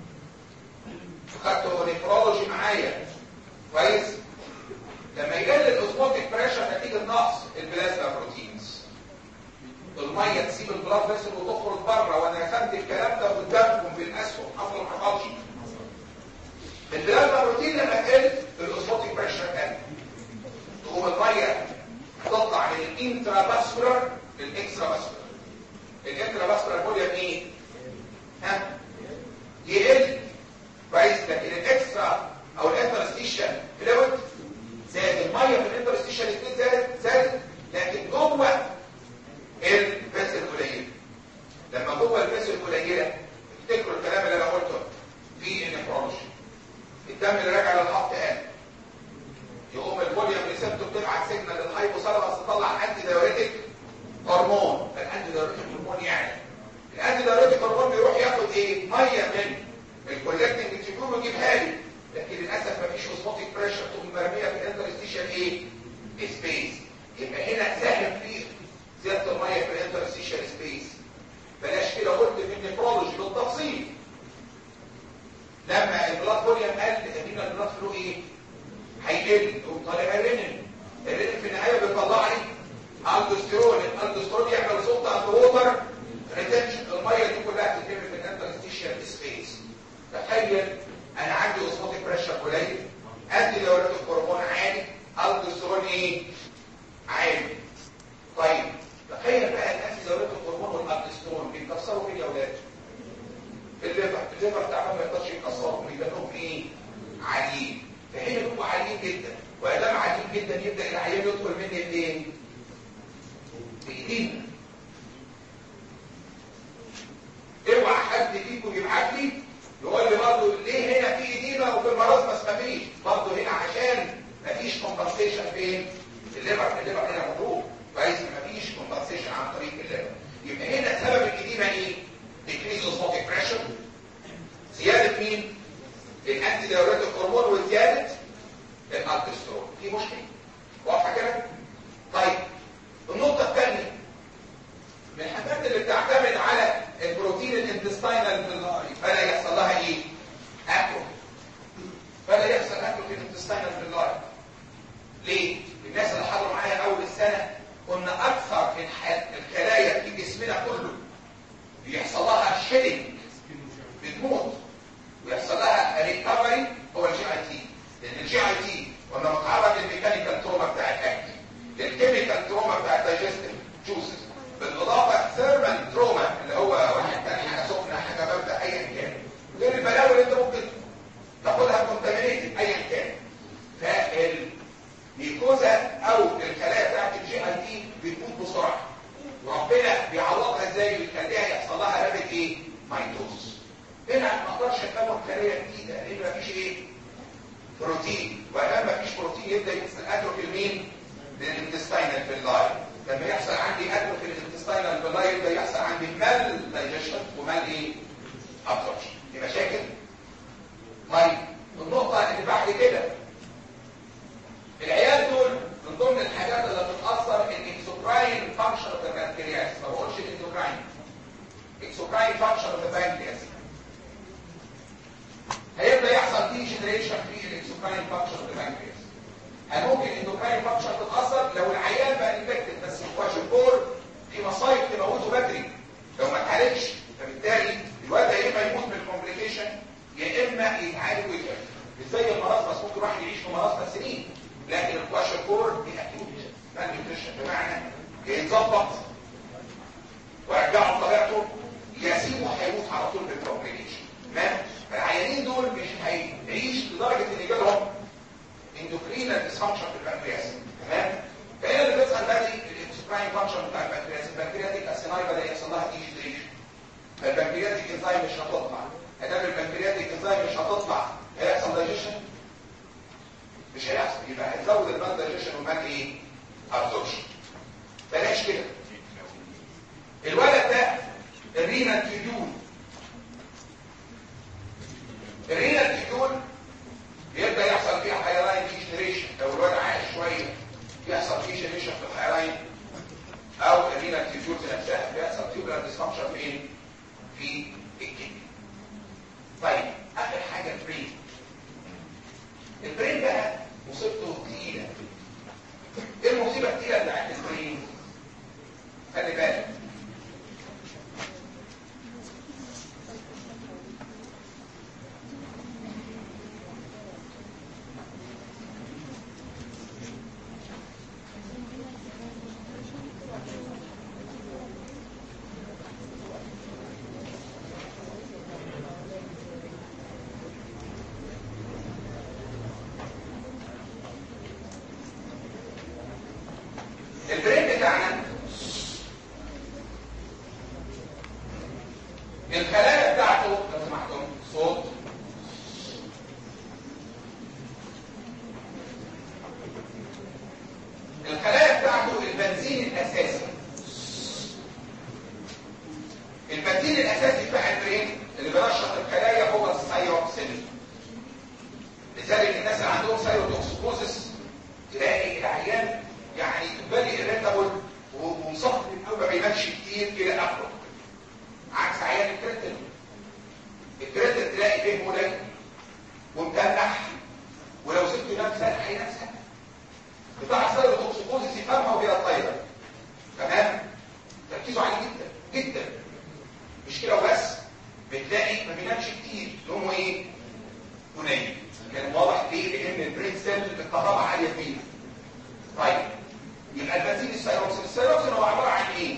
خدته نيفرولوجي معايا كويس لما يقل الاوزماتيك بريشر نتيجه نقص البلازما بروتينز الميه تسيب البلاد فيسل وتخرج بره وانا رسمت الكلام ده قدامكم بالاسهم حصل ما حصلش البلازما بروتين لما تقل الاوزماتيك بريشر قل تقوم الميه تطلع من الانترا باسكولار للاكسترا باسكولار الانترا باسكولار فوليوم ايه ها يقل كويس لكن الاكسترا او الانترستيشن فلويد زاد الميه في الانترستيشن الاثنين زادت زادت لكن جوه الفاسل قليل لما جوه الفاسل قليله افتكروا الكلام اللي انا قلته في النفرولوجي الدم اللي راجع للخط قال يقوم الفوليوم ريسبتور تبعت سيجنال للهايبوثالاموس تطلع انتي دايوريتك هرمون الانتي دايوريتك هرمون يعني الانتي دايوريتك هرمون بيروح ياخد ايه ميه من الكولكتنج تيوب ويجيبها لي لكن للاسف مفيش اوزموتيك بريشر تقوم مرميه في الانترستيشن ايه لما البلاد فوليوم قل ادينا البلاد فلو ايه هيقل يقوم طالع الرينين الرينين في النهايه بيطلع لي الدوستيرون الدوستيرون يعمل صوت اند ووتر ريتنشن الميه دي كلها بتتم في الانترستيشيال سبيس تخيل انا عندي اوسموتيك بريشر قليل ادي دورات الهرمون عالي الدوستيرون ايه عالي طيب تخيل بقى الانتي دورات الهرمون والالدوستيرون بيتكسروا فين يا اولاد في الليفر الليفر بتاعهم ما يقدرش يكسرهم يبقى لهم ايه عاليين فهنا بيبقوا عاليين جدا وادام عاليين جدا يبدا العيان يدخل مني منين بايدينا اوعى حد فيكم يبعت لي يقول لي برضه ليه هنا في ايدينا وفي المرض ما مفيش برضه هنا عشان مفيش كومبنسيشن فين الليفر الليفر هنا مضروب كويس مفيش كومبنسيشن عن طريق الليفر يبقى هنا سبب الإديمة ايه decrease osmotic pressure زيادة مين الانتي دايوريتيك هرمون وزيادة الالتسترون في مشكلة واضحة كده طيب النقطة الثانية من الحاجات اللي بتعتمد على البروتين الانتستينال باللاي فلا يحصل لها ايه اكل فلا يحصل اكل في الانتستينال باللاي ليه الناس اللي حضروا معايا اول السنة قلنا اكثر الخلايا في جسمنا كله بيحصل لها شيلنج بتموت ويحصل لها ريكفري هو الجي اي تي لان الجي اي تي قلنا متعرض للميكانيكال تروما بتاع الاكل للكيميكال تروما بتاع الدايجستيف جوزز بالاضافه ثيرمال تروما اللي هو واحد تاني حاجه سخنه حاجه بارده ايا كان غير البلاوي اللي انت ممكن تاخدها كونتامينيتد ايا كان فالميكوزا او الخلايا بتاعت الجي اي تي بتموت بسرعه وربنا بيعوضها ازاي ويخليها يحصل لها رابط ايه مايتوز هنا ما اقدرش اكون خليه جديده لان مفيش ايه بروتين ولما مفيش بروتين يبدا يحصل اتروفي لمين للانتستينال باللاي لما يحصل عندي اتروفي للانتستينال باللاي يبدا يحصل عندي مال دايجيشن ومال ايه ابسوربشن دي مشاكل طيب النقطه اللي بعد كده العيال دول من ضمن الحاجات اللي بتتاثر الاكسوكراين فانكشن اوف ذا بانكرياس ما بقولش الاكسوكراين اكسوكراين فانكشن اوف ذا بانكرياس هيبدا يحصل دي جنريشن في الاكسوكراين فانكشن اوف ذا بانكرياس هل ممكن الاندوكراين فانكشن تتاثر لو العيان بقى انفكتد بس الكواشيكور في مصايب تموته بدري لو ما اتعالجش فبالتالي الواد يا اما يموت من الكومبليكيشن يا اما يتعالج ويخف مش زي المرض بس ممكن واحد يعيش في مرض سنين لكن الكواشيكور دي اكيوت مان نيوتريشن بمعنى يتظبط ويرجعه لطبيعته يسيبه هيموت على طول بالكومبليكيشن تمام العيانين دول مش هيعيش لدرجه ان يجيلهم اندوكرينال ديسفانكشن في البنكرياس تمام فهنا اللي بيحصل دلوقتي الاكسبراين فانكشن بتاع البنكرياس البنكرياتيك اسيناي بدا يحصل لها ديجيتريشن البنكرياتيك انزيم مش هتطلع ادام البنكرياتيك انزيم مش هتطلع هيحصل دايجيشن مش هيحصل يبقى هتزود المال دايجيشن والمال ايه ابسوربشن بلاش كده الولد ده الرينال تيبيول الرينال تيبيول بيبدا يحصل فيها هايلاين ديجنريشن لو الولد عايش شويه يحصل فيه جنريشن في الهايلاين او الرينال تيبيول نفسها بيحصل تيوبولار ديسفانكشن فين في الكدني طيب اخر حاجه البرين البرين بقى مصيبته تقيله ايه المصيبه التقيله بتاعت البرين خلي بالك البرين بتاعنا الخلايا بتاعته لو سمحتم صوت الخلايا بتاعته البنزين الاساسي البنزين الاساسي بتاع البرين اللي بينشط الخلايا هو السايروكسين لذلك الناس اللي عندهم سايروتوكسيكوزس تلاقي العيان يعني بالي الريتابل ومصفر قوي ما بيبانش كتير الى اخره عكس عيان الكريتين الكريتين تلاقي فيه قليل ومتنح ولو سبته ينام سنه هينام سنه بتاع السيروتوكسيكوزيس يفهمها وهي طايره تمام تركيزه عالي جدا جدا مش كده وبس بتلاقي ما بينامش كتير نومه ايه قليل كان واضح ليه لان البرين سيل الكهرباء عاليه فيه طيب يبقى البنزين السيروكسين السيروكسين هو عباره عن ايه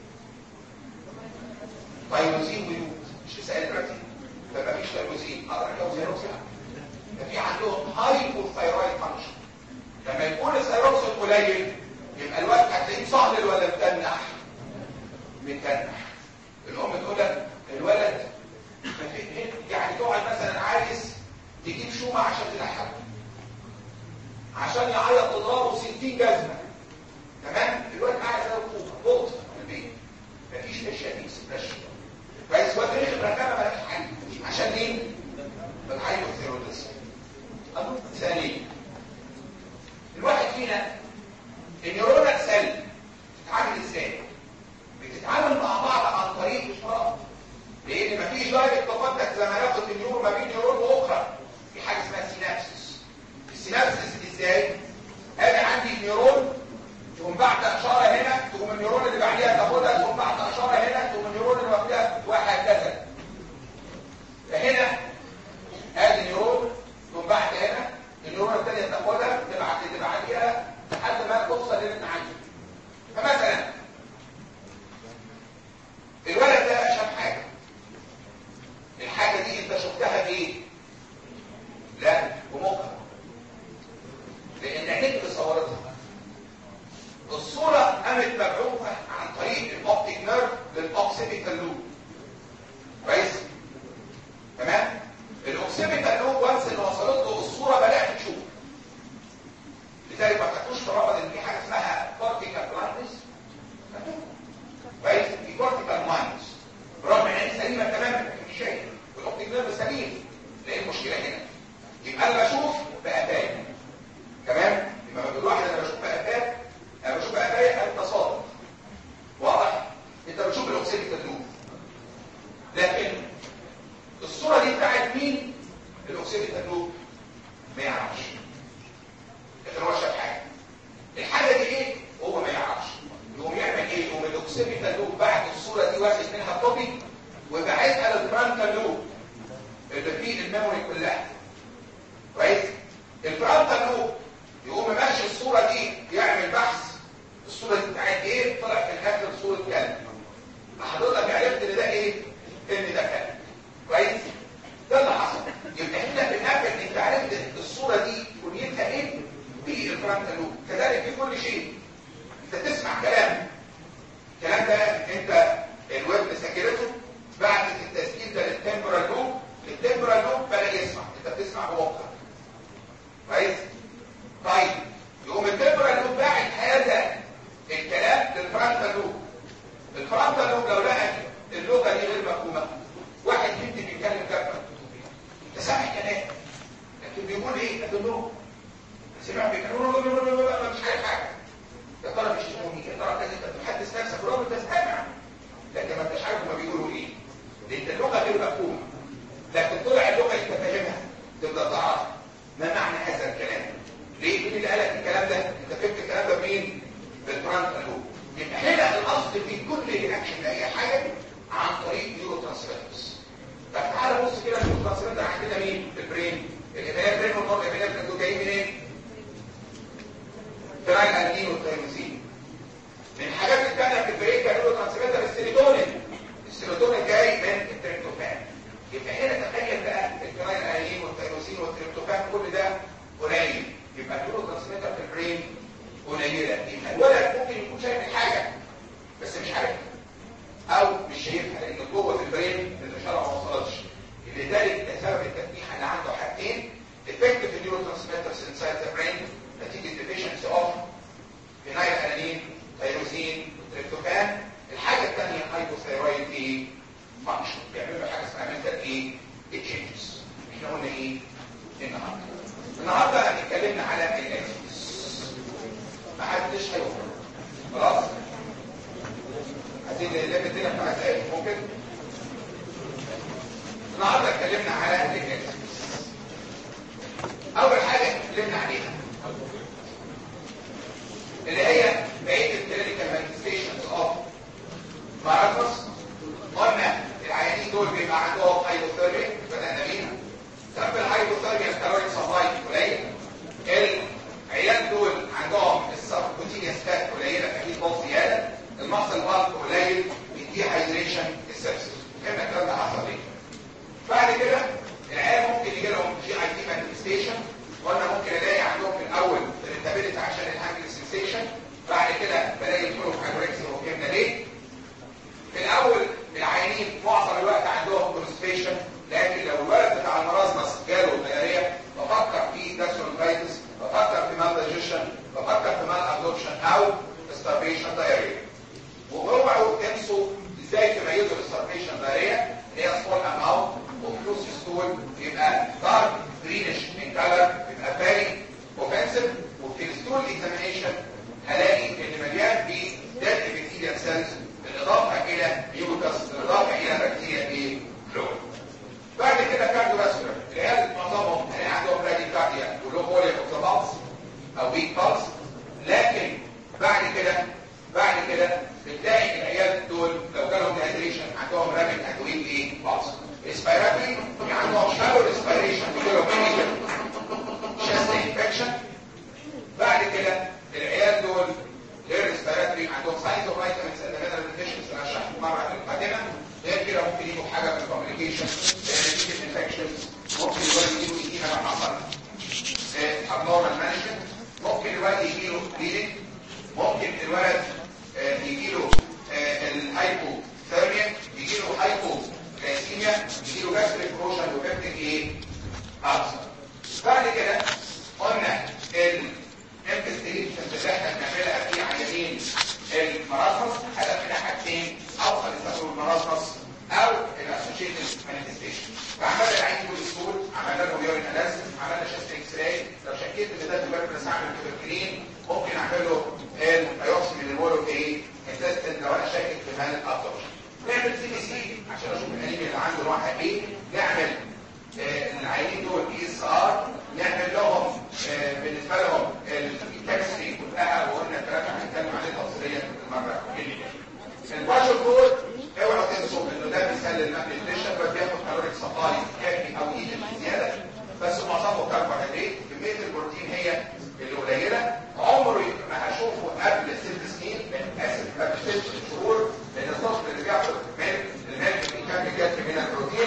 تايروزين ويود مش لسه قايل دلوقتي فما فيش تايروزين اقدر اجاوب سيروكسين ففي عندهم هايبوثايرويد فانكشن لما يكون السيروكسين قليل يبقى الوقت هتلاقيه صهلل ولا متنح متنح الام تقول لك الولد يعني تقعد مثلا عايز تجيب شومه عشان تلحقه عشان يعيط تضربه 60 جزمه تمام الولد قاعد زي الطوبه بوط في البيت مفيش اشياء دي ماشي كويس واد رخم ركبه مالهاش حل عشان ايه؟ بتعيط الثيرودس امر ثاني الواحد فينا النيورونال سيل بتتعامل ازاي؟ بتتعامل مع بعض عن طريق اشتراك لان مفيش دايركت كونتاكت زي ما ياخد النيورون ما بين نيورون واخرى في حاجه اسمها سينابسس السينابسس ازاي؟ ادي عندي نيورون تقوم بعد اشاره هنا تقوم النيورون اللي بعديها تاخدها تقوم بعد اشاره هنا تقوم النيورون اللي بعديها وهكذا فهنا ادي نيورون تقوم بعد هنا النيورون الثانيه تاخدها تبعت اللي بعديها لحد ما توصل للي انت عايزه فمثلا الولد ده شاف حاجه الحاجه دي انت شفتها بايه لا بمخك لان عينيك اللي صورتها الصوره قامت مبعوثه عن طريق الاوبتيك نيرف للاوكسيبيتال لوب كويس تمام الاوكسيبيتال لوب وانس اللي وصلت له الصوره بدات تشوف لذلك ما تاخدوش ترابط ان في حاجه اسمها كورتيكال بلايندنس كويس في كورتيكال مايندز برغم ان عيني سليمه تماما مفيش شيء والاوبتيك نيرف سليم لان المشكله هنا يبقى انا بشوف بقفايا تمام يبقى بقول واحد انا بشوف بقفايا انا بشوف بقفايا التصادم واضح انت بتشوف الاوكسيديتال لوب لكن الصوره دي بتاعت مين الاوكسيديتال لوب ما يعرفش لكن هو شاف حاجه الحاجه دي ايه هو ما يعرفش يقوم يعمل ايه يقوم الاوكسيديتال لوب بعد الصوره دي واخد منها كوبي وبعتها للفرونتال لوب اللي فيه الميموري كلها كويس الفرونتال لوب يقوم ماشي الصوره دي يعمل بحث الصوره دي بتاعت ايه طلع في الاخر صوره كلب حضرتك عرفت ان ده ايه ان ده كلب كويس ده اللي حصل يبقى احنا في الاخر انت عرفت الصوره دي كليتها ايه في الفرونتال لوب كذلك في كل شيء انت تسمع كلام الكلام ده انت الويب سجلته بعد التسجيل ده للتمبرال لوب التمبرال لوب بدا يسمع انت بتسمع بمخك كويس طيب يقوم التمبرال لوب باعت هذا الكلام للفرونتال لوب الفرونتال لوب لو لقى اللغه دي غير مفهومه واحد بنت بيتكلم كفه انت سامع كلام لكن بيقول ايه لكن له سمع بيتكلم مش عارف حاجه يا ترى بيشتموني يا ترى كذا انت بتحدث نفسك ولو انت سامع لكن ما انتش عارف هما بيقولوا ايه لان اللغه غير مفهومه لكن طلع اللغه انت فاهمها تبدا تعرف ما معنى هذا الكلام ليه مين اللي قال لك الكلام ده انت فهمت الكلام ده مين بالفرونتال لوب يبقى هنا الاصل في كل رياكشن لاي حاجه عن طريق نيورو ترانسميترز طب تعالى بص كده النيورو ترانسميتر عندنا مين في البرين الابنيه برين والنور الابنيه دول جايين منين فرايل الدين والتيروزين من الحاجات الثانيه في البرين كانوا ترانسميتر السيروتونين السيروتونين جاي من التريبتوفان يبقى هنا تخيل بقى الفرايل الدين والتيروزين والتريبتوفان كل ده قليل يبقى النيورو ترانسميتر في البرين قليله يبقى الولد ممكن يكون شايف الحاجه بس مش عارفها او مش شايفها لان جوه في البرين الاشاره ما وصلتش لذلك ده سبب التفتيح اللي عنده حاجتين effective neurotransmitters inside the brain نتيجه deficiency of phenyl alanine تيروزين تريبتوفان الحاجه الثانيه هايبوثايرويد ايه فانكشن بيعملوا حاجه اسمها منتال ايه تشينجز احنا قلنا ايه النهارده النهارده اتكلمنا على الاسيدز ما حدش اول حاجه اتكلمنا عليها اللي هي بقيه الكلينيكال مانيفستيشنز اوف ماراثونز قلنا العيانين دول بيبقى عندهم هايبوثيرميا بدانا بيها سبب الهايبوثيرميا الكالوري سبلاي قليل العيال دول عندهم السبكوتينيوس فات قليله ففي ضغط زياده المصل بالك قليل الدي هايدريشن السبسس فهمنا الكلام ده حصل ليه بعد كده العيال ممكن يجي لهم جي اي تي مانيفستيشن قلنا ممكن الاقي عندهم في الاول irritability عشان الهانجر سنسيشن بعد كده بلاقي يدخلوا في هايبركسي وفهمنا ليه في الاول العيانين معظم الوقت عندهم كونستيشن لكن لو الولد بتاع المرازمس جاله ملاريا بفكر في جاسترونترايتس بفكر في مال دايجيشن بفكر في مال ابزوربشن او ستارفيشن دايريا واوعوا تنسوا ازاي تميزوا الستارفيشن دايريا اللي هي سمول اماونت وفلوس ستول يبقى دارك جرينش ان كلر يبقى فيري اوفنسيف وفي الستول اكزامينيشن هلاقي ان مليان بديد ابيثيليال سيلز بالاضافه الى ميوكس بالاضافه الى بكتيريا ايه فلويد بعد كده كارديو فاسكولار العيال معظمهم هلاقي عندهم براديكارديا ولو فوليوم اوف او ويك بالس لكن بعد كده بعد كده بتلاقي العيال دول لو جالهم ديهايدريشن عندهم رابط ادويه ايه بالس اسبيرابي عندهم شالو ريسبيريشن بيجيلهم شيست انفكشن بعد كده العيال دول غير ريسبيراتوري عندهم ساينز اوف فيتامينز اند مينرال ديفيشنسي انا شرحت مره في القادمه غير كده ممكن يجوا حاجه من الكوميونيكيشن نتيجه انفكشنز ممكن الولد يجيله ايديما لو حصل ابنورمال مانجمنت ممكن الولد يجيله بليدنج ممكن الولد يجيله الهايبو ثيرميا يجيله هايبو جلايسيميا يجيله جاستريك روشن وبيبتيك ايه ألسر بعد كده قلنا الانفستيجيشنز اللي احنا بنعملها في عيانين المراسمس هدفنا حاجتين اوصل لتطور المراسمس او الاسوشيتد مانيفستيشن فعملنا العين كل سكول عملنا له يورين اناليسيس عملنا شيست اكس راي لو شكيت ان ده تبركلس اعمل كلين ممكن اعمل له البيوبسي من الولو ايه انتستين لو انا شاكك في مال الابدوشن نعمل سي بي سي عشان اشوف الانيميا اللي عنده الواحد ايه نعمل آه العينين دول بي اس ار نعمل لهم آه بالنسبه لهم الكيمستري كلها وقلنا الكلام اللي هنتكلم عليه تفصيليا في المره اللي جايه الباشر كود اوعوا تنسوا انه ده مثال للمالنيوتريشن بياخد كالوريك سبلاي كافي او يجي زياده بس معظمه كربوهيدرات كميه البروتين هي اللي قليله عمري ما هشوفه قبل ست سنين اسف قبل ست شهور لان الطفل اللي بياخد ميلك الميلك دي كام جت من البروتين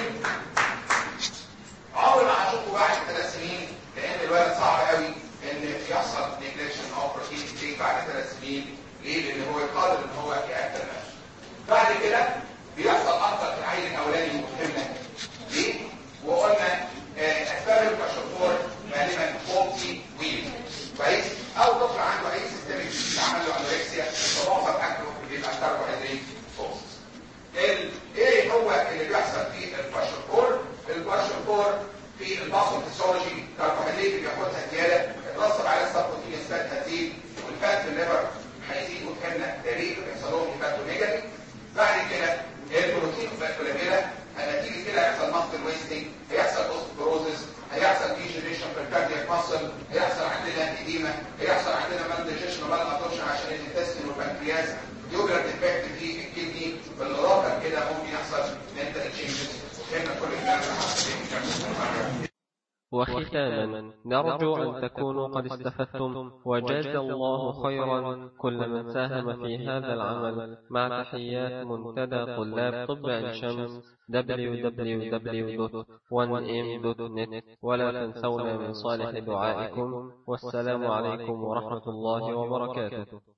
عمري ما هشوفه بعد ثلاث سنين لان الولد صعب قوي ان يحصل نيجليكشن او بروتين انتيك بعد ثلاث سنين ليه؟ لان هو يقدر ان هو ياكل نفسه بعد كده بيحصل اكتر في العين الاولاني وفهمنا ليه؟ وقلنا اسباب الكشفور غالبا فوقي ويل كويس؟ او طفل عنده اي سيستميك عمل له انوركسيا فمعظم اكله بيبقى كربوهيدرات فوق ايه هو اللي بيحصل في الكشفور؟ الكشفور في الباصل فيسيولوجي كربوهيدرات اللي بياخدها زياده يترسب على السبروتين الفات هتزيد والفات في الليفر هيزيد وفهمنا ده ليه بيحصل لهم هيباتوميجالي بعد كده البروتين قليله نتيجه كده هيحصل مصل ويستنج هيحصل اوستوبروزس هيحصل ديجنريشن في الكاردياك ماسل هيحصل عندنا اديمه هيحصل عندنا مال ديجيشن ومال ابسوربشن عشان الانتستين والبنكرياس يوجد ديفكت في الكدني بالاضافه كده ممكن يحصل منتال تشينجز وفهمنا كل الكلام اللي حصل في وختاما نرجو أن تكونوا قد استفدتم وجزى الله خيرا كل من ساهم في هذا العمل مع تحيات منتدى طلاب طب عين شمس www.1m.net ولا تنسونا من صالح دعائكم والسلام عليكم ورحمة الله وبركاته